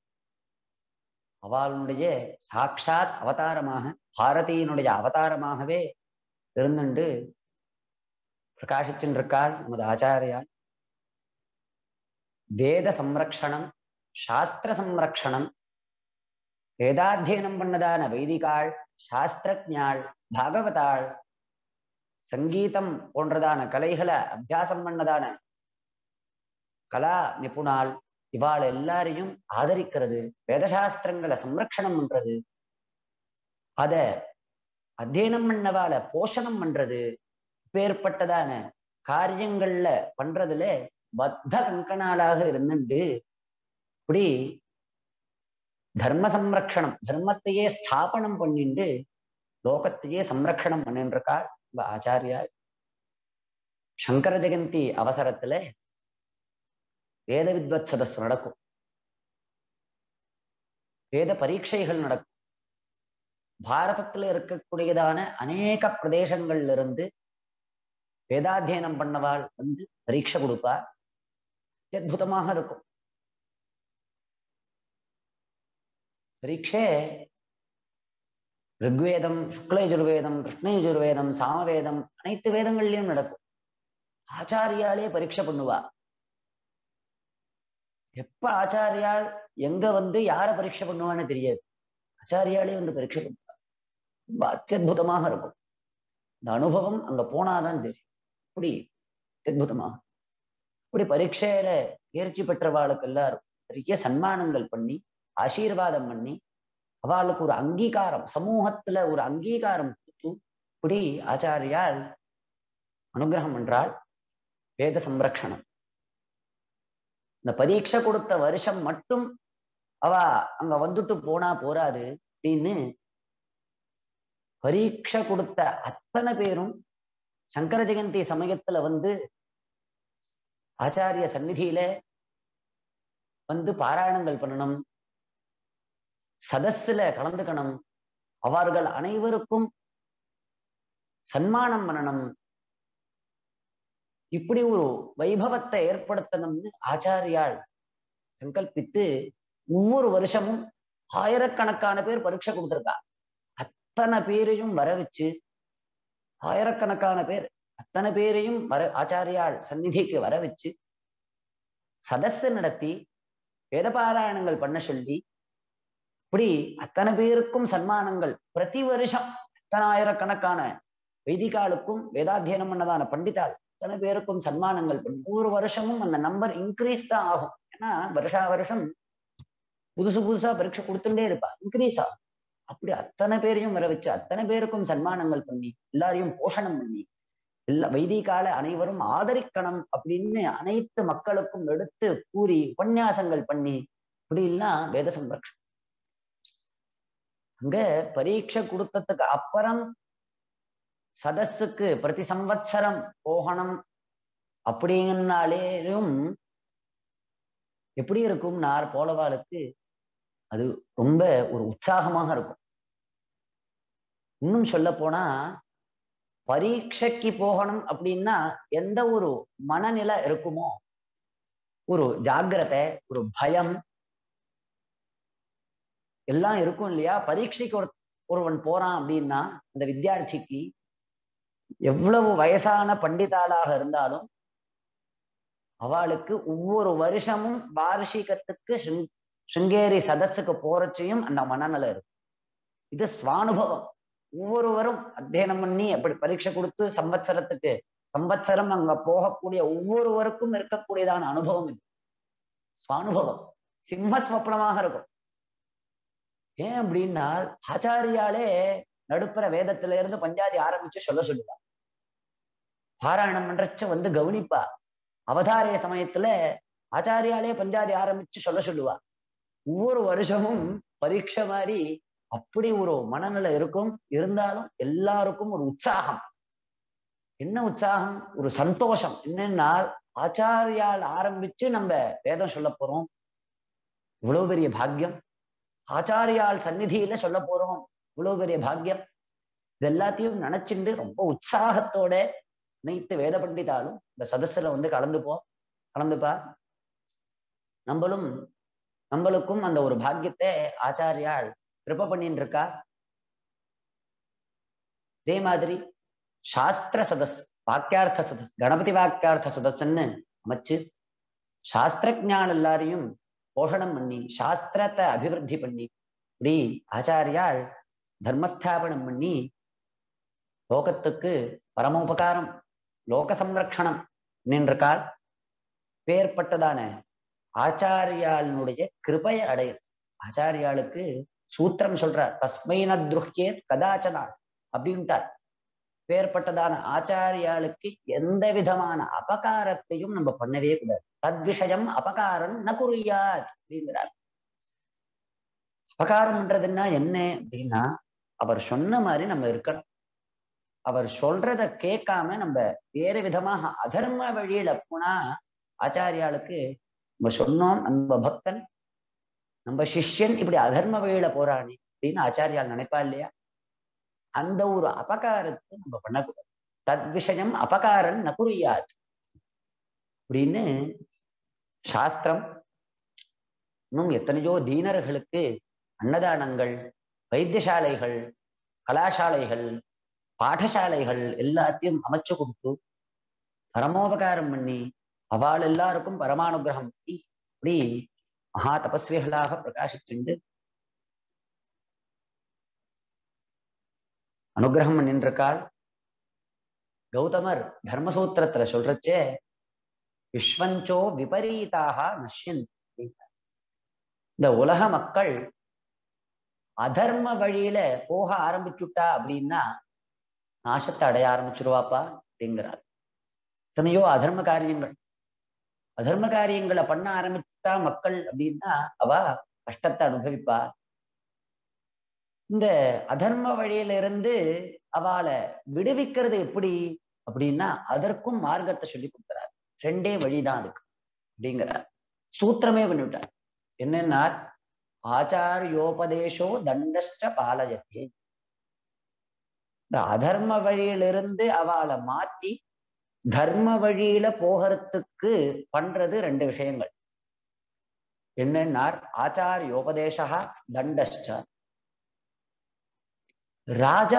[SPEAKER 1] அவளுடைய சாட்சாத் அவதாரமாக பாரதியினுடைய அவதாரமாகவே இருந்துண்டு பிரகாசிச்சுருக்காள் நமது ஆச்சாரியால் வேத சம்ரக்ஷணம் சாஸ்திர சம்ரக்ஷணம் வேதாத்தியனம் பண்ணதான வைதிகாள் சாஸ்திரஜாள் பாகவதாள் சங்கீதம் போன்றதான கலைகளை அபியாசம் பண்ணதான கலா நிபுணால் இவாள் எல்லாரையும் ஆதரிக்கிறது வேதசாஸ்திரங்களை சம்ரக்ஷணம் பண்றது அத அத்தியனம் பண்ணவாள போஷணம் பண்றது பேர்பட்டதான காரியங்கள்ல பண்றதுல பத்த கங்கனாலாக இருந்துட்டு இப்படி தர்ம சம்ரக்ஷணம் தர்மத்தையே ஸ்தாபனம் பண்ணிட்டு லோகத்தையே சம்ரக்ஷணம் பண்ணிட்டு இருக்கா ஆச்சாரியா சங்கர ஜெயந்தி அவசரத்துல வேத வித்வத் சதஸ் நடக்கும் வேத பரீட்சைகள் நடக்கும் பாரதத்துல இருக்கக்கூடியதான அநேக பிரதேசங்கள்ல இருந்து வேதாத்தியனம் பண்ணவாள் வந்து பரீட்சை கொடுப்பா அத்புதமாக இருக்கும் பரீட்சை ரிக்வேதம் சுக்லயஜுர்வேதம் கிருஷ்ணயஜுர்வேதம் சாமவேதம் அனைத்து வேதங்கள்லயும் நடக்கும் ஆச்சாரியாலே பரீட்சை பண்ணுவா எப்ப ஆச்சாரியால் எங்க வந்து யார பரீட்சை பண்ணுவான்னு தெரியாது ஆச்சாரியாலே வந்து பரீட்சை பண்ணுவா ரொம்ப அத்தியுதமாக இருக்கும் இந்த அனுபவம் அங்க போனாதான் தெரியும் அப்படி அத்தியுதமாக இப்படி பரீட்சையில தேர்ச்சி பெற்றவாளுக்கு எல்லாரும் நிறைய சன்மானங்கள் பண்ணி ஆசீர்வாதம் பண்ணி அவளுக்கு ஒரு அங்கீகாரம் சமூகத்துல ஒரு அங்கீகாரம் கொடுத்து இப்படி ஆச்சாரியால் அனுகிரகம் பண்றாள் வேத சம்ரக்ஷணம் இந்த பரீட்சை கொடுத்த வருஷம் மட்டும் அவ அங்க வந்துட்டு போனா போராது அப்படின்னு பரீட்சை கொடுத்த அத்தனை பேரும் சங்கர ஜெயந்தி சமயத்துல வந்து ஆச்சாரிய சந்நிதியில வந்து பாராயணங்கள் பண்ணணும் சதஸ்ல கலந்துக்கணும் அவர்கள் அனைவருக்கும் சன்மானம் பண்ணணும் இப்படி ஒரு வைபவத்தை ஏற்படுத்தணும்னு ஆச்சாரியால் சங்கல்பித்து ஒவ்வொரு வருஷமும் ஆயிரக்கணக்கான பேர் பரீட்சை கொடுத்திருக்கா அத்தனை பேரையும் வர வச்சு ஆயிரக்கணக்கான பேர் அத்தனை பேரையும் வர ஆச்சாரியால் சந்நிதிக்கு வர வச்சு சதஸ் நடத்தி வேதபாராயணங்கள் பண்ண சொல்லி இப்படி அத்தனை பேருக்கும் சன்மானங்கள் பிரதி வருஷம் அத்தனாயிரக்கணக்கான வைதிகாலுக்கும் வேதாத்தியனம் பண்ணதான பண்டிதாள் அத்தனை பேருக்கும் சன்மானங்கள் பண்ணி ஒவ்வொரு வருஷமும் அந்த நம்பர் இன்க்ரீஸ் தான் ஆகும் ஏன்னா வருஷா வருஷம் புதுசு புதுசா பரீட்சை கொடுத்துட்டே இருப்பா இன்க்ரீஸ் ஆகும் அப்படி அத்தனை பேரையும் வர வச்சு அத்தனை பேருக்கும் சன்மானங்கள் பண்ணி எல்லாரையும் போஷணம் பண்ணி எல்லா வைதிகால அனைவரும் ஆதரிக்கணும் அப்படின்னு அனைத்து மக்களுக்கும் எடுத்து கூறி உபன்யாசங்கள் பண்ணி இப்படிலாம் வேத சம்ரக்ஷம் அங்க பரீட்சை கொடுத்ததுக்கு அப்புறம் சதஸுக்கு பிரதி சம்வத்சரம் போகணும் அப்படிங்கனாலேயும் எப்படி இருக்கும் நார் போலவாளுக்கு அது ரொம்ப ஒரு உற்சாகமாக இருக்கும் இன்னும் சொல்ல போனா பரீட்சைக்கு போகணும் அப்படின்னா எந்த ஒரு மனநிலை இருக்குமோ ஒரு ஜாகிரதை ஒரு பயம் எல்லாம் இருக்கும் இல்லையா பரீட்சைக்கு ஒரு ஒருவன் போறான் அப்படின்னா அந்த வித்தியார்த்திக்கு எவ்வளவு வயசான பண்டிதாளாக இருந்தாலும் அவளுக்கு ஒவ்வொரு வருஷமும் வார்ஷிகத்துக்கு சிங்கேரி சதஸுக்கு போறச்சையும் அந்த மனநிலை இருக்கும் இது சுவானுபவம் ஒவ்வொருவரும் அத்தியனம் பண்ணி அப்படி பரீட்சை கொடுத்து சம்பத்சரத்துக்கு சம்பத்சரம் அங்க போகக்கூடிய ஒவ்வொருவருக்கும் இருக்கக்கூடியதான அனுபவம் இது சுவானுபவம் சிம்மஸ்வப்னமாக இருக்கும் ஏன் அப்படின்னா ஆச்சாரியாலே நடுப்புற வேதத்துல இருந்து பஞ்சாதி ஆரம்பிச்சு சொல்ல சொல்லுவா பாராயணம் பண்றச்ச வந்து கவனிப்பா அவதாரிய சமயத்துல ஆச்சாரியாலே பஞ்சாதி ஆரம்பிச்சு சொல்ல சொல்லுவா ஒவ்வொரு வருஷமும் பரீட்சை மாதிரி அப்படி ஒரு மனநிலை இருக்கும் இருந்தாலும் எல்லாருக்கும் ஒரு உற்சாகம் என்ன உற்சாகம் ஒரு சந்தோஷம் என்னன்னா ஆச்சாரியால் ஆரம்பிச்சு நம்ம வேதம் சொல்ல போறோம் இவ்வளவு பெரிய பாக்கியம் ஆச்சாரியால் சந்நிதியில சொல்ல போறோம் இவ்வளவு பெரிய பாக்கியம் இது எல்லாத்தையும் நினைச்சுண்டு ரொம்ப உற்சாகத்தோட அனைத்து வேத பண்டிதாலும் இந்த சதஸ்ல வந்து கலந்துப்போம் கலந்துப்பா நம்மளும் நம்மளுக்கும் அந்த ஒரு பாக்கியத்தை ஆச்சாரியால் கிருப்ப பண்ணிட்டு இருக்கா இதே மாதிரி சாஸ்திர சதஸ் வாக்கியார்த்த சதஸ் கணபதி வாக்கியார்த்த சதஸ்ன்னு அமைச்சு சாஸ்திரஜான் எல்லாரையும் போஷணம் பண்ணி சாஸ்திரத்தை அபிவிருத்தி பண்ணி இப்படி ஆச்சாரியால் தர்மஸ்தாபனம் பண்ணி லோகத்துக்கு பரமோபகாரம் லோக சம்ரக்ஷணம் நின்றிருக்கால் பேர்பட்டதான ஆச்சாரியாளுடைய கிருபையை அடைய ஆச்சாரியாளுக்கு சூத்திரம் சொல்றார் தஸ்மை நத்ருஹ்யே கதாச்சனா அப்படின்ட்டார் பேர்பட்டதான ஆச்சாரியாளுக்கு எந்த விதமான அபகாரத்தையும் நம்ம பண்ணவே கூடாது தத்விஷயம் அபகாரம் ந குறியாத் அப்படிங்கிறார் அபகாரம் பண்றதுன்னா என்ன அப்படின்னா அவர் சொன்ன மாதிரி நம்ம இருக்கணும் அவர் சொல்றத கேட்காம நம்ம வேறு விதமாக அதர்ம வழியில போனா ஆச்சாரியாளுக்கு நம்ம சொன்னோம் நம்ம பக்தன் நம்ம சிஷ்யன் இப்படி அதர்ம வழியில போறானே அப்படின்னு ஆச்சாரியால் நினைப்பா இல்லையா அந்த ஒரு அபகாரத்தை நம்ம பண்ணக்கூடாது தத் விஷயம் அபகாரம் நகுரியாத் அப்படின்னு சாஸ்திரம் இன்னும் எத்தனையோ தீனர்களுக்கு அன்னதானங்கள் வைத்தியசாலைகள் கலாசாலைகள் பாடசாலைகள் எல்லாத்தையும் அமைச்சு கொடுத்து பரமோபகாரம் பண்ணி அவள் எல்லாருக்கும் பரமானுகிரகம் பண்ணி இப்படி மகா தபஸ்விகளாக பிரகாசிச்சுண்டு அனுகிரகம் பண்ணின்றிருக்காள் கௌதமர் தர்மசூத்திரத்துல சொல்றச்சே விஸ்வஞ்சோ விபரீதாக நஷ்யன் இந்த உலக மக்கள் அதர்ம வழியில போக ஆரம்பிச்சுட்டா அப்படின்னா நாசத்தை அடைய ஆரம்பிச்சிருவாப்பா அப்படிங்கிறார் எத்தனையோ அதர்ம காரியங்கள் அதர்ம காரியங்களை பண்ண ஆரம்பிச்சுட்டா மக்கள் அப்படின்னா அவ கஷ்டத்தை அனுபவிப்பா இந்த அதர்ம வழியில இருந்து அவளை விடுவிக்கிறது எப்படி அப்படின்னா அதற்கும் மார்க்கத்தை சொல்லி கொடுக்குறார் ரெண்டே வழிதான் இருக்கு அப்படிங்கிறார் சூத்திரமே பண்ணிவிட்டார் என்னன்னா ஆச்சாரியோபதேசோ தண்டஷ்ட பாலயத்தே இந்த அதர்ம வழியிலிருந்து அவளை மாத்தி தர்ம வழியில போகிறதுக்கு பண்றது ரெண்டு விஷயங்கள் என்னன்னார் ஆச்சாரியோபதேசா தண்டஷ்ட ராஜா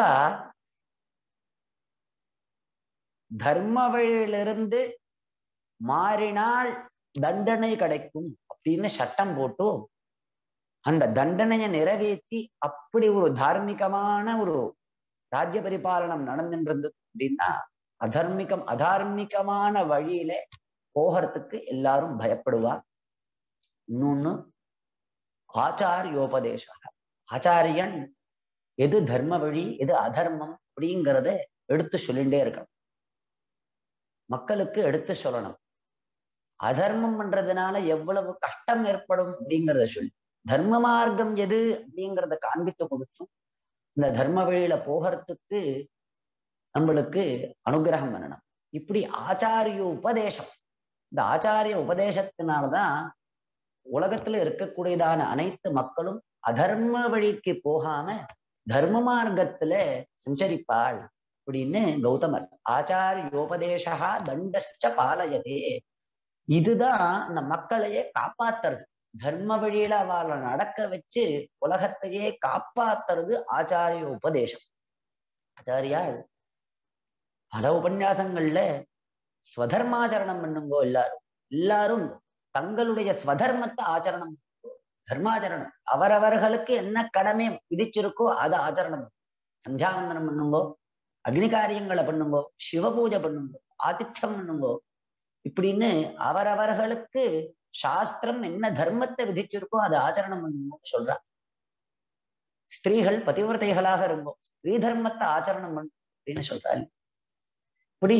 [SPEAKER 1] தர்ம வழியிலிருந்து மாறினால் தண்டனை கிடைக்கும் அப்படின்னு சட்டம் போட்டு அந்த தண்டனையை நிறைவேற்றி அப்படி ஒரு தார்மீகமான ஒரு ராஜ்ய பரிபாலனம் நடந்துன்றது அப்படின்னா அதர்மிகம் அதார்மிகமான வழியில போகிறதுக்கு எல்லாரும் பயப்படுவா இன்னொன்னு ஆச்சாரியோபதேச ஆச்சாரியன் எது தர்ம வழி எது அதர்மம் அப்படிங்கிறத எடுத்து சொல்லிண்டே இருக்கணும் மக்களுக்கு எடுத்து சொல்லணும் அதர்மம் பண்றதுனால எவ்வளவு கஷ்டம் ஏற்படும் அப்படிங்கிறத சொல்லி தர்ம மார்க்கம் எது அப்படிங்கிறத காண்பித்து கொடுத்தும் இந்த தர்ம வழியில போகிறதுக்கு நம்மளுக்கு அனுகிரகம் பண்ணணும் இப்படி ஆச்சாரிய உபதேசம் இந்த ஆச்சாரிய உபதேசத்தினாலதான் உலகத்துல இருக்கக்கூடியதான அனைத்து மக்களும் அதர்ம வழிக்கு போகாம தர்ம மார்க்கத்துல சஞ்சரிப்பாள் அப்படின்னு கௌதமர் ஆச்சாரியோபதேசா தண்டஸ்ட பாலயதே இதுதான் இந்த மக்களையே காப்பாத்துறது தர்ம வழியில அவளை நடக்க வச்சு உலகத்தையே காப்பாத்துறது ஆச்சாரிய உபதேசம் ஆச்சாரியால் பல உபன்யாசங்கள்ல ஸ்வதர்மாச்சரணம் பண்ணுங்கோ எல்லாரும் எல்லாரும் தங்களுடைய ஸ்வதர்மத்தை ஆச்சரணம் தர்மாச்சரணம் அவரவர்களுக்கு என்ன கடமை விதிச்சிருக்கோ அதை ஆச்சரணம் சந்தியாவந்தனம் பண்ணுங்கோ அக்னி காரியங்களை பண்ணுங்கோ சிவ பூஜை பண்ணுங்கோ ஆதித்யம் பண்ணுங்கோ இப்படின்னு அவரவர்களுக்கு சாஸ்திரம் என்ன தர்மத்தை விதிச்சிருக்கோ அதை ஆச்சரணம் பண்ணுங்கன்னு சொல்றான் ஸ்திரீகள் பதிவிரதைகளாக இருங்கோ ஸ்ரீ தர்மத்தை ஆச்சரணம் பண்ணும் அப்படின்னு சொல்றாள் இப்படி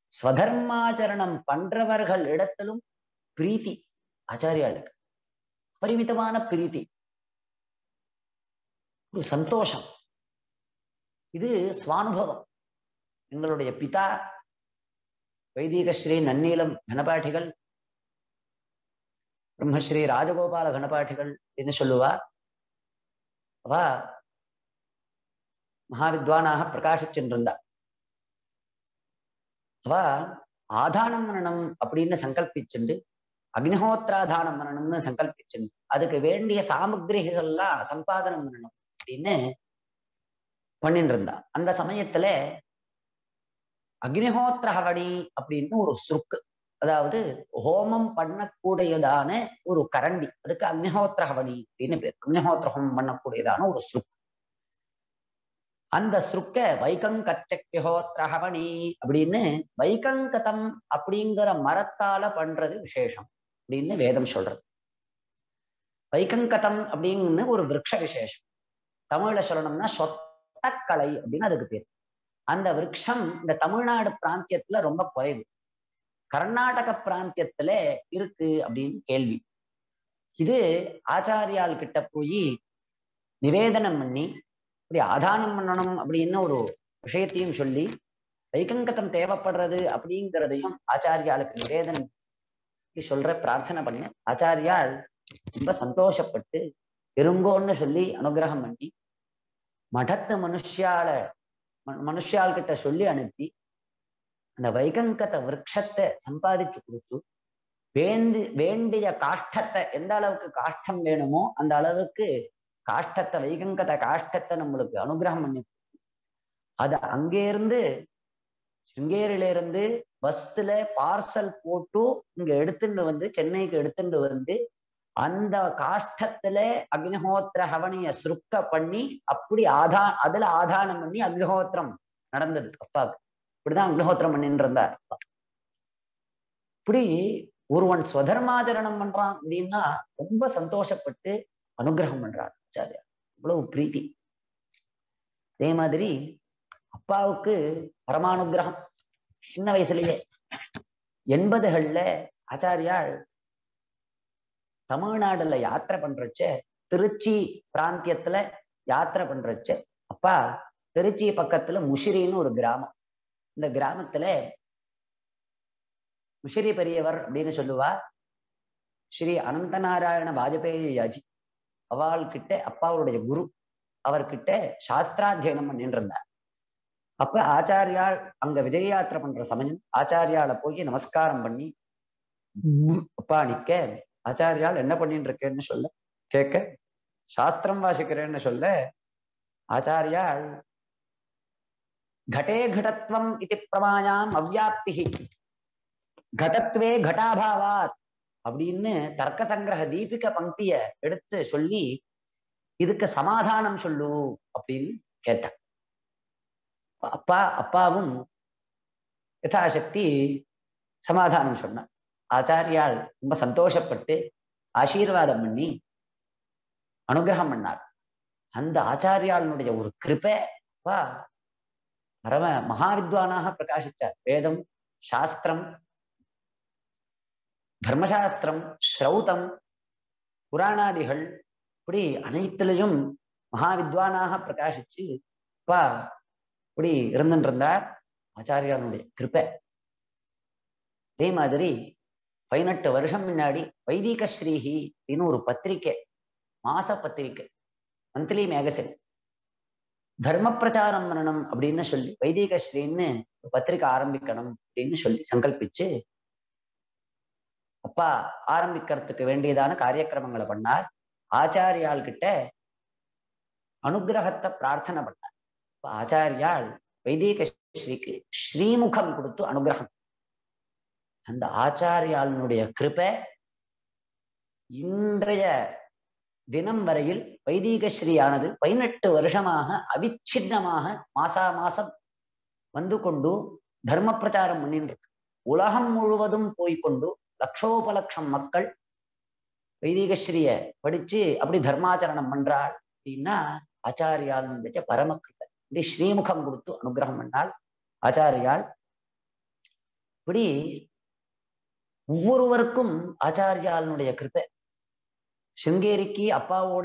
[SPEAKER 1] ஸ்வதர்மாச்சரணம் பண்றவர்கள் இடத்திலும் பிரீத்தி ஆச்சாரியாளுக்கு பரிமிதமான பிரீத்தி ஒரு சந்தோஷம் இது சுவானுபவம் எங்களுடைய பிதா வைதிக ஸ்ரீ நன்னீலம் கணபாட்டிகள் பிரம்மஸ்ரீ ராஜகோபால கணபாட்டிகள் என்று சொல்லுவா அவ மகாவித்வானாக பிரகாசிச்சுருந்தா அவ ஆதானம் மரணம் அப்படின்னு சங்கல்பிச்சுண்டு அக்னிஹோத்திராதானம் பண்ணணும்னு சங்கல்பிச்சுண்டு அதுக்கு வேண்டிய சாமகிரிகள்லாம் சம்பாதனம் பண்ணணும் அப்படின்னு பண்ணிட்டு இருந்தா அந்த சமயத்துல அக்னிஹோத்திர ஹவணி அப்படின்னு ஒரு சுருக்கு அதாவது ஹோமம் பண்ணக்கூடியதான ஒரு கரண்டி அதுக்கு அக்னிஹோத்திர ஹவணி அப்படின்னு பேர் அக்னிஹோத்திர ஹோமம் பண்ணக்கூடியதான ஒரு சுருக்கு அந்த சுருக்க வைகங்கத்தியஹோத்திர ஹவணி அப்படின்னு வைகங்கதம் அப்படிங்கிற மரத்தால பண்றது விசேஷம் அப்படின்னு வேதம் சொல்றது வைகங்கதம் அப்படின்னு ஒரு விரக்ஷ விசேஷம் தமிழ்ல சொல்லணும்னா சொத்தக்கலை அப்படின்னு அதுக்கு பேர் அந்த விரக்ஷம் இந்த தமிழ்நாடு பிராந்தியத்துல ரொம்ப குறைவு கர்நாடக பிராந்தியத்துல இருக்கு அப்படின்னு கேள்வி இது ஆச்சாரியால் கிட்ட போய் நிவேதனம் பண்ணி இப்படி ஆதானம் பண்ணணும் அப்படின்னு ஒரு விஷயத்தையும் சொல்லி வைகங்கதம் தேவைப்படுறது அப்படிங்கிறதையும் ஆச்சாரியாளுக்கு நிவேதனம் சொல்ற பிரார்த்தனை பண்ண ஆச்சாரியால் ரொம்ப சந்தோஷப்பட்டு இருங்கோன்னு சொல்லி அனுகிரகம் பண்ணி மடத்து மனுஷியால மனுஷியால் கிட்ட சொல்லி அனுப்பி அந்த வைகங்கத விரக்ஷத்தை சம்பாதிச்சு கொடுத்து வேண்டி வேண்டிய காஷ்டத்தை எந்த அளவுக்கு காஷ்டம் வேணுமோ அந்த அளவுக்கு காஷ்டத்தை வைகங்கத காஷ்டத்தை நம்மளுக்கு அனுகிரகம் பண்ணி அது அங்கேருந்து சிங்கேரியில இருந்து பஸ்ல பார்சல் போட்டு இங்க எடுத்துட்டு வந்து சென்னைக்கு எடுத்துட்டு வந்து அந்த காஷ்டத்துல அக்னிஹோத்திர ஹவனிய சுருக்க பண்ணி அப்படி ஆதா அதுல ஆதானம் பண்ணி அக்னிஹோத்திரம் நடந்தது அப்பாவுக்கு இப்படிதான் அக்னிஹோத்திரம் பண்ணிட்டு இருந்தார் அப்பா இப்படி ஒருவன் ஸ்வதர்மாச்சரணம் பண்றான் அப்படின்னா ரொம்ப சந்தோஷப்பட்டு அனுகிரகம் பண்றார் ஆச்சாரியா இவ்வளவு பிரீத்தி அதே மாதிரி அப்பாவுக்கு பரமானுகிரகம் சின்ன வயசுலயே எண்பதுகள்ல ஆச்சாரியால் தமிழ்நாடுல யாத்திரை பண்றச்ச திருச்சி பிராந்தியத்துல யாத்திரை பண்றச்ச அப்பா திருச்சி பக்கத்துல முஷிரின்னு ஒரு கிராமம் இந்த கிராமத்துல முஷிரி பெரியவர் அப்படின்னு சொல்லுவா ஸ்ரீ அனந்தநாராயண வாஜபேயி யாஜி அவள் கிட்ட அப்பாவுடைய குரு அவர்கிட்ட சாஸ்திராத்தியனம் பண்ணிட்டு இருந்தார் அப்ப ஆச்சாரியால் அங்க விஜய யாத்திரை பண்ற சமயம் ஆச்சாரியால போய் நமஸ்காரம் பண்ணி அப்பா நிக்க ஆச்சாரியால் என்ன பண்ணிட்டு இருக்கேன்னு சொல்ல கேட்க சாஸ்திரம் வாசிக்கிறேன்னு சொல்ல ஆச்சாரியால் கடே கடத்வம் இது பிரமாயாம் அவ்யாப்தி கடத்வே கட்டாபாவாத் அப்படின்னு தர்க்க சங்கிரக தீபிக பங்கிய எடுத்து சொல்லி இதுக்கு சமாதானம் சொல்லு அப்படின்னு கேட்டான் அப்பா அப்பாவும் யதாசக்தி சமாதானம் சொன்னான் ஆச்சாரியால் ரொம்ப சந்தோஷப்பட்டு ஆசீர்வாதம் பண்ணி அனுகிரகம் பண்ணார் அந்த ஆச்சாரியாளுடைய ஒரு கிருப்பை வா பரம மகாவித்வானாக பிரகாசித்தார் வேதம் சாஸ்திரம் தர்மசாஸ்திரம் ஸ்ரௌதம் புராணாதிகள் இப்படி அனைத்திலையும் மகாவித்வானாக பிரகாசிச்சு அப்பா இப்படி இருந்துட்டு இருந்தார் ஆச்சாரியாருடைய கிருப்பை அதே மாதிரி பதினெட்டு வருஷம் முன்னாடி வைதிக ஸ்ரீஹி அப்படின்னு ஒரு பத்திரிக்கை மாச பத்திரிக்கை மந்த்லி மேகசின் தர்ம பிரச்சாரம் பண்ணணும் அப்படின்னு சொல்லி வைதிக ஸ்ரீன்னு ஒரு பத்திரிக்கை ஆரம்பிக்கணும் அப்படின்னு சொல்லி சங்கல்பிச்சு அப்பா ஆரம்பிக்கிறதுக்கு வேண்டியதான காரியக்கிரமங்களை பண்ணார் ஆச்சாரியால் கிட்ட அனுகிரகத்தை பிரார்த்தனை பண்ணார் ஆச்சாரியால் வைதிக ஸ்ரீக்கு ஸ்ரீமுகம் கொடுத்து அனுகிரகம் அந்த ஆச்சாரியாளனுடைய கிருப்பை இன்றைய தினம் வரையில் வைதீக ஸ்ரீயானது பதினெட்டு வருஷமாக அவிச்சின்னமாக மாசா மாசம் வந்து கொண்டு தர்ம பிரச்சாரம் பண்ணிட்டு இருக்கு உலகம் முழுவதும் போய்கொண்டு லட்சோபலட்சம் மக்கள் வைதிக ஸ்ரீய படிச்சு அப்படி தர்மாச்சரணம் பண்றாள் அப்படின்னா ஆச்சாரியாளுடைய பரமகிருப்பை இப்படி ஸ்ரீமுகம் கொடுத்து அனுகிரகம் பண்ணால் ஆச்சாரியால் இப்படி ஒவ்வொருவருக்கும் ஆச்சாரியாளனுடைய கிருப்பை சிங்கேரிக்கு அப்பாவோட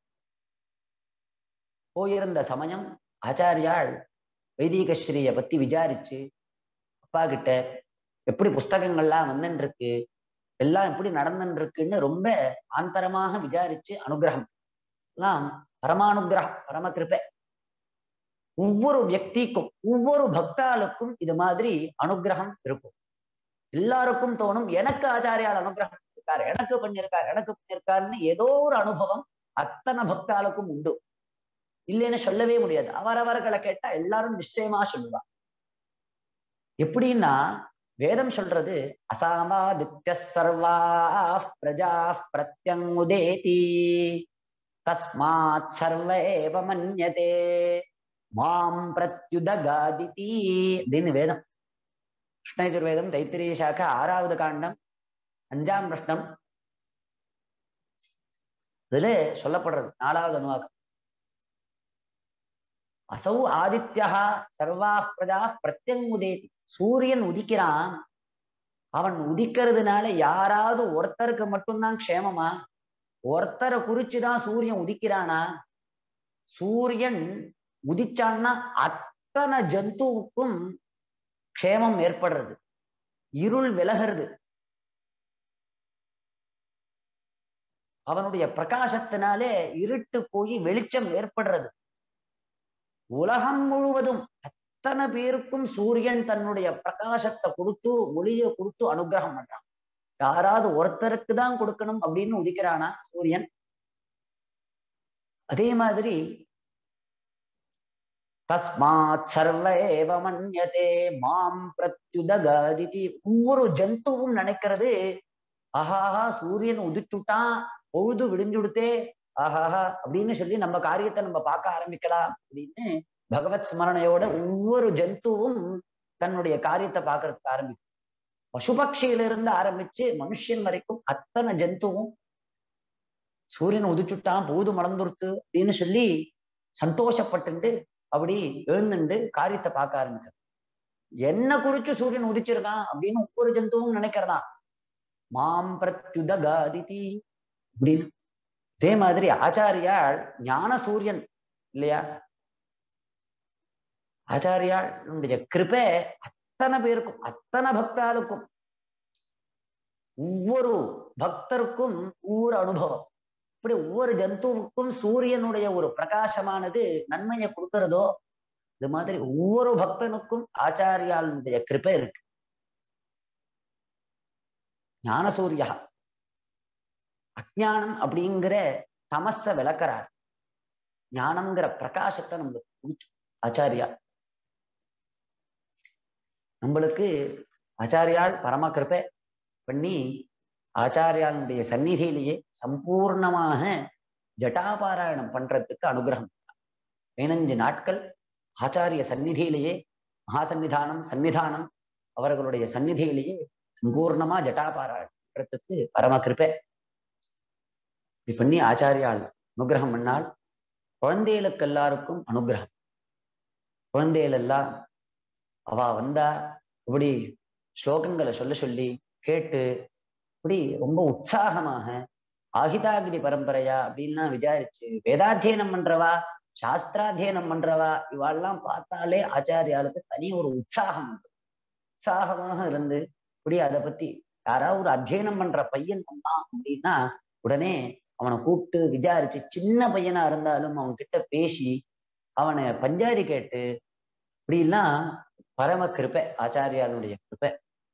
[SPEAKER 1] போயிருந்த சமயம் ஆச்சாரியாள் வைதீகஸ்ரீய பத்தி விசாரிச்சு அப்பா கிட்ட எப்படி புஸ்தகங்கள்லாம் வந்துன்னு இருக்கு எல்லாம் எப்படி நடந்துன்னு இருக்குன்னு ரொம்ப ஆந்தரமாக விசாரிச்சு அனுகிரகம் எல்லாம் பரமானுகிரகம் பரம கிருபை ஒவ்வொரு வியக்திக்கும் ஒவ்வொரு பக்தாளுக்கும் இது மாதிரி அனுகிரகம் இருக்கும் எல்லாருக்கும் தோணும் எனக்கு ஆச்சாரியால் அனுகிரகம் பண்ணிருக்காரு எனக்கு பண்ணிருக்காரு எனக்கு பண்ணிருக்காருன்னு ஏதோ ஒரு அனுபவம் அத்தனை பக்தாளுக்கும் உண்டு இல்லைன்னு சொல்லவே முடியாது அவரவர்களை கேட்டா எல்லாரும் நிச்சயமா சொல்லுவா எப்படின்னா வேதம் சொல்றது அசாமாதித்ய சர்வா பிரஜா பிரத்யங்குதேதி தஸ்மாத் சர்வேவ மன்யதே மாம் பிரத்யுதகாதிதி அப்படின்னு வேதம் கிருஷ்ணயஜுர்வேதம் தைத்திரிய சாக்கா ஆறாவது காண்டம் அஞ்சாம் பிரஷ்னம் இதுல சொல்லப்படுறது நாலாவது அனுவாக்கம் அசௌ ஆதித்யா சர்வா பிரஜா பிரத்யங்குதேதி சூரியன் உதிக்கிறான் அவன் உதிக்கிறதுனால யாராவது ஒருத்தருக்கு மட்டும்தான் க்ஷேமமா ஒருத்தரை குறிச்சுதான் சூரியன் உதிக்கிறானா சூரியன் உதிச்சான்னா அத்தனை ஜந்துவுக்கும் க்ஷேமம் ஏற்படுறது இருள் விலகிறது அவனுடைய பிரகாசத்தினாலே இருட்டு போய் வெளிச்சம் ஏற்படுறது உலகம் முழுவதும் அத்தனை பேருக்கும் சூரியன் தன்னுடைய பிரகாசத்தை கொடுத்து ஒளிய கொடுத்து அனுகிரகம் பண்றான் யாராவது ஒருத்தருக்கு தான் கொடுக்கணும் அப்படின்னு உதிக்கிறானா சூரியன் அதே மாதிரி தஸ்மாத் சர்வேவ மன்யதே மாம் பிரத்யுதகாதிதி ஒவ்வொரு ஜந்துவும் நினைக்கிறது ஆஹாஹா சூரியன் உதிச்சுட்டான் பொழுது விடிஞ்சுடுத்தே ஆஹாஹா அப்படின்னு சொல்லி நம்ம காரியத்தை நம்ம பார்க்க ஆரம்பிக்கலாம் அப்படின்னு பகவத் ஸ்மரணையோட ஒவ்வொரு ஜந்துவும் தன்னுடைய காரியத்தை பார்க்கறதுக்கு ஆரம்பிக்கும் பசுபக்ஷியிலிருந்து ஆரம்பிச்சு மனுஷன் வரைக்கும் அத்தனை ஜந்துவும் சூரியன் உதிச்சுட்டான் பொழுது மலர்ந்துருத்து அப்படின்னு சொல்லி சந்தோஷப்பட்டுண்டு அப்படி எழுந்துண்டு காரியத்தை பார்க்க ஆரம்பிக்கிறது என்ன குறிச்சு சூரியன் உதிச்சிருக்கான் அப்படின்னு ஒவ்வொரு ஜந்துவும் நினைக்கிறதா மாம் பிரத்யுதகாதிதி அப்படின்னு அதே மாதிரி ஆச்சாரியாள் ஞான சூரியன் இல்லையா ஆச்சாரியாளுடைய கிருபை அத்தனை பேருக்கும் அத்தனை பக்தாளுக்கும் ஒவ்வொரு பக்தருக்கும் ஒவ்வொரு அனுபவம் இப்படி ஒவ்வொரு ஜந்துவுக்கும் சூரியனுடைய ஒரு பிரகாசமானது நன்மையை கொடுக்கிறதோ இது மாதிரி ஒவ்வொரு பக்தனுக்கும் ஆச்சாரியாளுடைய கிருபை இருக்கு ஞான சூரியா அஜானம் அப்படிங்கிற தமஸ விளக்குறார் ஞானம்ங்கிற பிரகாசத்தை நம்மளுக்கு கொடுத்து ஆச்சாரியா நம்மளுக்கு ஆச்சாரியால் பரம கிருப்பை பண்ணி ஆச்சாரியாளுடைய சந்நிதியிலேயே சம்பூர்ணமாக ஜட்டாபாராயணம் பண்றதுக்கு அனுகிரகம் பதினஞ்சு நாட்கள் ஆச்சாரிய சந்நிதியிலேயே மகாசன்னிதானம் சன்னிதானம் அவர்களுடைய சந்நிதியிலேயே சம்பூர்ணமா ஜட்டாபாராயணம் பண்றதுக்கு பரம கிருப்பை இப்படி பண்ணி ஆச்சாரியால் அனுகிரகம் பண்ணால் குழந்தைகளுக்கு எல்லாருக்கும் அனுகிரகம் குழந்தைகள் எல்லாம் அவ வந்தா இப்படி ஸ்லோகங்களை சொல்ல சொல்லி கேட்டு இப்படி ரொம்ப உற்சாகமாக ஆகிதாகிரி பரம்பரையா அப்படின்லாம் விசாரிச்சு வேதாத்தியனம் பண்றவா சாஸ்திராத்தியனம் பண்றவா இவாள்லாம் பார்த்தாலே ஆச்சாரியாளுக்கு தனி ஒரு உற்சாகம் உண்டு உற்சாகமாக இருந்து இப்படி அதை பத்தி யாராவது ஒரு அத்தியனம் பண்ற பையன் வந்தான் அப்படின்னா உடனே அவனை கூப்பிட்டு விசாரிச்சு சின்ன பையனா இருந்தாலும் அவன் கிட்ட பேசி அவனை பஞ்சாரி கேட்டு இப்படிலாம் பரம கிருப்பை ஆச்சாரியாளுடைய கிருப்பை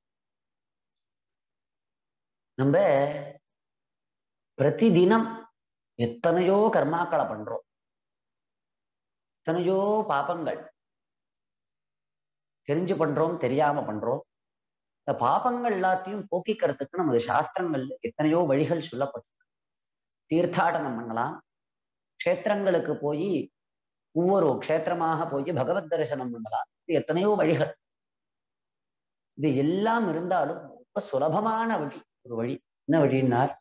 [SPEAKER 1] நம்ம பிரதிதினம் எத்தனையோ கர்மாக்களை பண்றோம் எத்தனையோ பாபங்கள் தெரிஞ்சு பண்றோம் தெரியாம பண்றோம் இந்த பாபங்கள் எல்லாத்தையும் போக்கிக்கிறதுக்கு நமது சாஸ்திரங்கள்ல எத்தனையோ வழிகள் சொல்லப்பட்டிருக்கு தீர்த்தாடனம் பண்ணலாம் க்ஷேத்திரங்களுக்கு போய் ஒவ்வொரு க்ஷேத்திரமாக போய் பகவத் தரிசனம் பண்ணலாம் இது எத்தனையோ வழிகள் இது எல்லாம் இருந்தாலும் ரொம்ப சுலபமான வழி ஒரு வழி என்ன வழின்னார்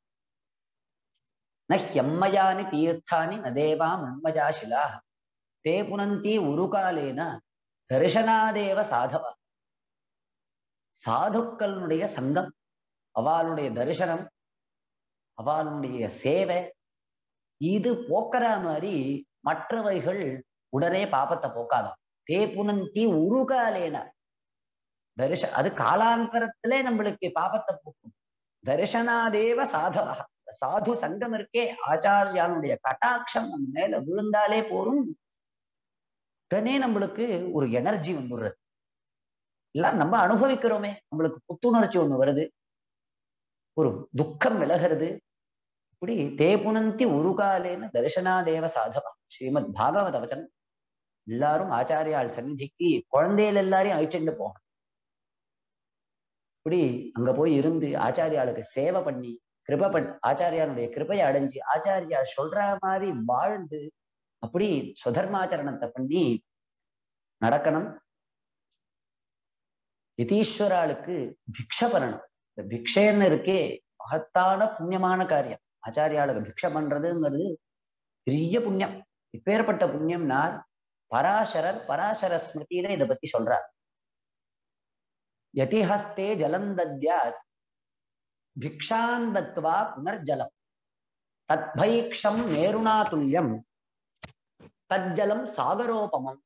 [SPEAKER 1] ந ஹெம்மயானி தீர்த்தானி ந தேவா மன்மஜா சிலாக தே புனந்தி உருகாலேன தரிசனாதேவ சாதவா சாதுக்களுடைய சங்கம் அவளுடைய தரிசனம் அவளுடைய சேவை இது போக்குற மாதிரி மற்றவைகள் உடனே பாபத்தை போக்காதான் தே புனந்தி உருகாலேன தரிச அது காலாந்தரத்திலே நம்மளுக்கு பாபத்தை போக்கும் தரிசனாதேவ சாதவா சாது சங்கம் இருக்கே ஆச்சாரியானுடைய கட்டாட்சம் நம்ம மேல விழுந்தாலே போரும் உடனே நம்மளுக்கு ஒரு எனர்ஜி வந்துடுறது எல்லாம் நம்ம அனுபவிக்கிறோமே நம்மளுக்கு புத்துணர்ச்சி ஒண்ணு வருது ஒரு துக்கம் விலகிறது இப்படி தே புனந்தி உருகாலேன தரிசனாதேவ சாதவா ஸ்ரீமத் பாகவத வச்சனம் எல்லாரும் ஆச்சாரியால் சந்நிதிக்கு குழந்தைகள் எல்லாரையும் அழிச்சுட்டு போகணும் இப்படி அங்க போய் இருந்து ஆச்சாரியாளுக்கு சேவை பண்ணி கிருப பண் ஆச்சாரியாருடைய கிருபையை அடைஞ்சு ஆச்சாரியா சொல்ற மாதிரி வாழ்ந்து அப்படி சுதர்மாச்சரணத்தை பண்ணி நடக்கணும் யதீஸ்வராளுக்கு பிக்ஷ பண்ணணும் இந்த பிக்ஷைன்னு இருக்கே மகத்தான புண்ணியமான காரியம் ஆச்சாரியாளுக்கு பிக்ஷ பண்றதுங்கிறது பெரிய புண்ணியம் இப்பேற்பட்ட புண்ணியம்னா பராசரர் பராசர ஸ்மிருதியில இதை பத்தி சொல்றார் யதிஹஸ்தே ஜலந்தத்யாத் பிக்ஷாந்தத்வா புனர்ஜலம் தத்பைக்ஷம் மேருணா துல்லியம் தஜ்ஜலம் சாகரோபமம்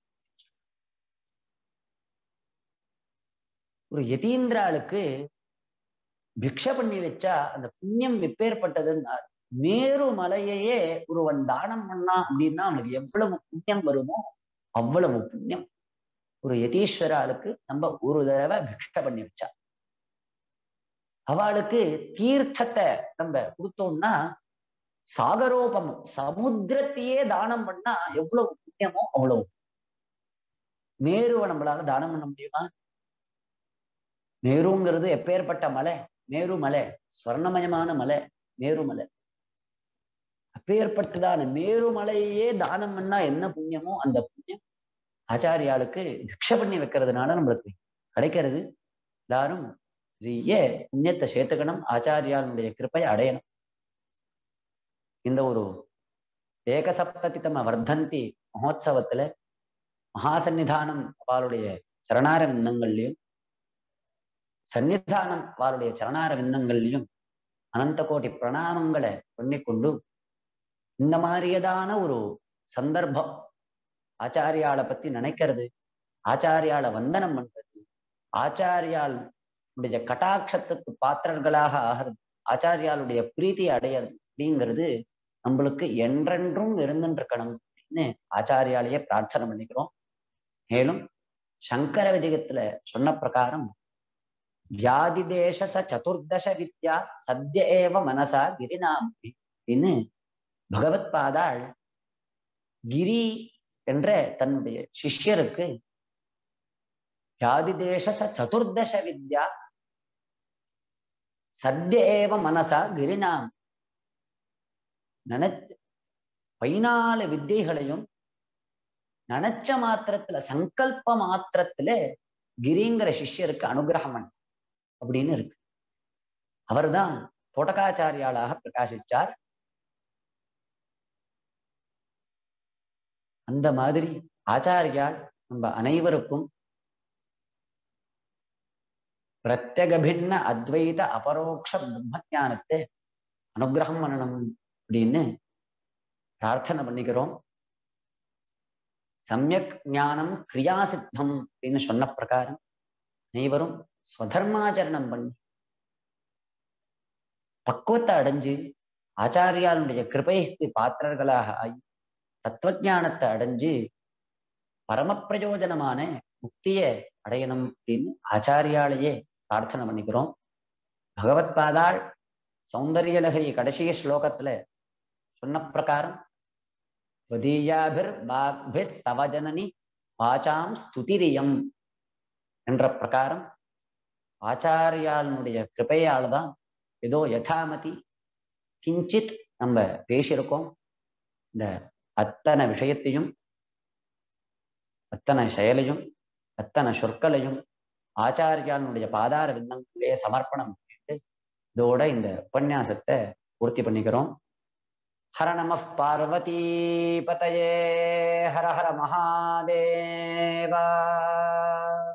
[SPEAKER 1] ஒரு யதீந்திராளுக்கு பிக்ஷ பண்ணி வச்சா அந்த புண்ணியம் எப்பேற்பட்டதுன்னா மேரு மலையையே ஒருவன் தானம் பண்ணா அப்படின்னா அவனுக்கு எவ்வளவு புண்ணியம் வருமோ அவ்வளவு புண்ணியம் ஒரு யதீஸ்வராளுக்கு நம்ம ஒரு தடவை பிக்ஷ பண்ணி வச்சா அவளுக்கு தீர்த்தத்தை நம்ம கொடுத்தோம்னா சாகரோபமம் சமுத்திரத்தையே தானம் பண்ணா எவ்வளவு புண்ணியமோ அவ்வளவு மேருவை நம்மளால தானம் பண்ண முடியுமா மேருங்கிறது எப்பேற்பட்ட மலை மேரு மலை ஸ்வர்ணமயமான மலை மேருமலை அப்பேற்பட்டதான மேருமலையே தானம் பண்ணா என்ன புண்ணியமோ அந்த புண்ணியம் ஆச்சாரியாளுக்கு பிக்ஷ பண்ணி வைக்கிறதுனால நம்மளுக்கு கிடைக்கிறது எல்லாரும் பெரிய புண்ணியத்தை சேர்த்துக்கணும் ஆச்சாரியாளுடைய கிருப்பை அடையணும் இந்த ஒரு ஏகசப்ததித்தம வர்த்தந்தி மகோத்சவத்துல மகாசன்னிதானம் அவளுடைய சரணார விந்தங்கள்லயும் சன்னிதானம் அவளுடைய சரணார விந்தங்கள்லயும் அனந்த கோடி பிரணாமங்களை பண்ணிக்கொண்டு இந்த மாதிரியதான ஒரு சந்தர்ப்பம் ஆச்சாரியாளை பத்தி நினைக்கிறது ஆச்சாரியாளை வந்தனம் பண்றது ஆச்சாரியால் உடைய கட்டாட்சத்துக்கு பாத்திரர்களாக ஆகிறது ஆச்சாரியாளுடைய பிரீத்தி அடையிறது அப்படிங்கிறது நம்மளுக்கு என்றென்றும் இருந்துருக்கணும் அப்படின்னு ஆச்சாரியாலேயே பிரார்த்தனை பண்ணிக்கிறோம் மேலும் சங்கர விஜயத்துல சொன்ன பிரகாரம் வியாதி தேச ச சதுர்தச வித்யா சத்ய ஏவ மனசா கிரிநாம்பி அப்படின்னு பகவத் பாதாள் கிரி என்ற தன்னுடைய சிஷ்யருக்கு வியாதி தேச ச சதுர்தச வித்யா சத்ய ஏவ மனசா கிரிநாம் நினைச்ச பதினாலு வித்தைகளையும் நினைச்ச மாத்திரத்துல சங்கல்ப மாத்திரத்துல கிரிங்கிற சிஷ்யருக்கு அனுகிரகம் பண்ண அப்படின்னு இருக்கு அவர்தான் தோட்டகாச்சாரியாளாக பிரகாசிச்சார் அந்த மாதிரி ஆச்சாரியால் நம்ம அனைவருக்கும் பிரத்யகபின்ன அத்வைத அபரோக்ஷ பிரம்ம ஞானத்தை அனுகிரகம் பண்ணணும் அப்படின்னு பிரார்த்தனை பண்ணிக்கிறோம் சமயக் ஞானம் கிரியாசித்தம் அப்படின்னு சொன்ன பிரகாரம் அனைவரும் ஸ்வதர்மாச்சரணம் பண்ணி பக்குவத்தை அடைஞ்சு ஆச்சாரியாளுடைய கிருபைக்கு பாத்திரர்களாக ஆகி தத்துவஞானத்தை அடைஞ்சு பரம பிரயோஜனமான முக்தியை அடையணும் அப்படின்னு ஆச்சாரியாலேயே பிரார்த்தனை பண்ணிக்கிறோம் பகவத் பாதாள் சௌந்தர்யலகரி கடைசி ஸ்லோகத்துல சொன்ன பிரகாரம் ஸ்வதீயாபிர் பாக்பிஸ் தவ ஜனனி வாசாம் ஸ்துதிரியம் என்ற பிரகாரம் ஆச்சாரியாளுடைய கிருபையால் தான் ஏதோ யதாமதி கிஞ்சித் நம்ம பேசியிருக்கோம் இந்த அத்தனை விஷயத்தையும் அத்தனை செயலையும் அத்தனை சொற்களையும் ஆச்சாரியாளுடைய பாதார விந்தங்களே சமர்ப்பணம் பண்ணிட்டு இதோட இந்த உபன்யாசத்தை பூர்த்தி பண்ணிக்கிறோம் ஹர நம பார்வதி பதயே ஹர ஹர மகாதேவா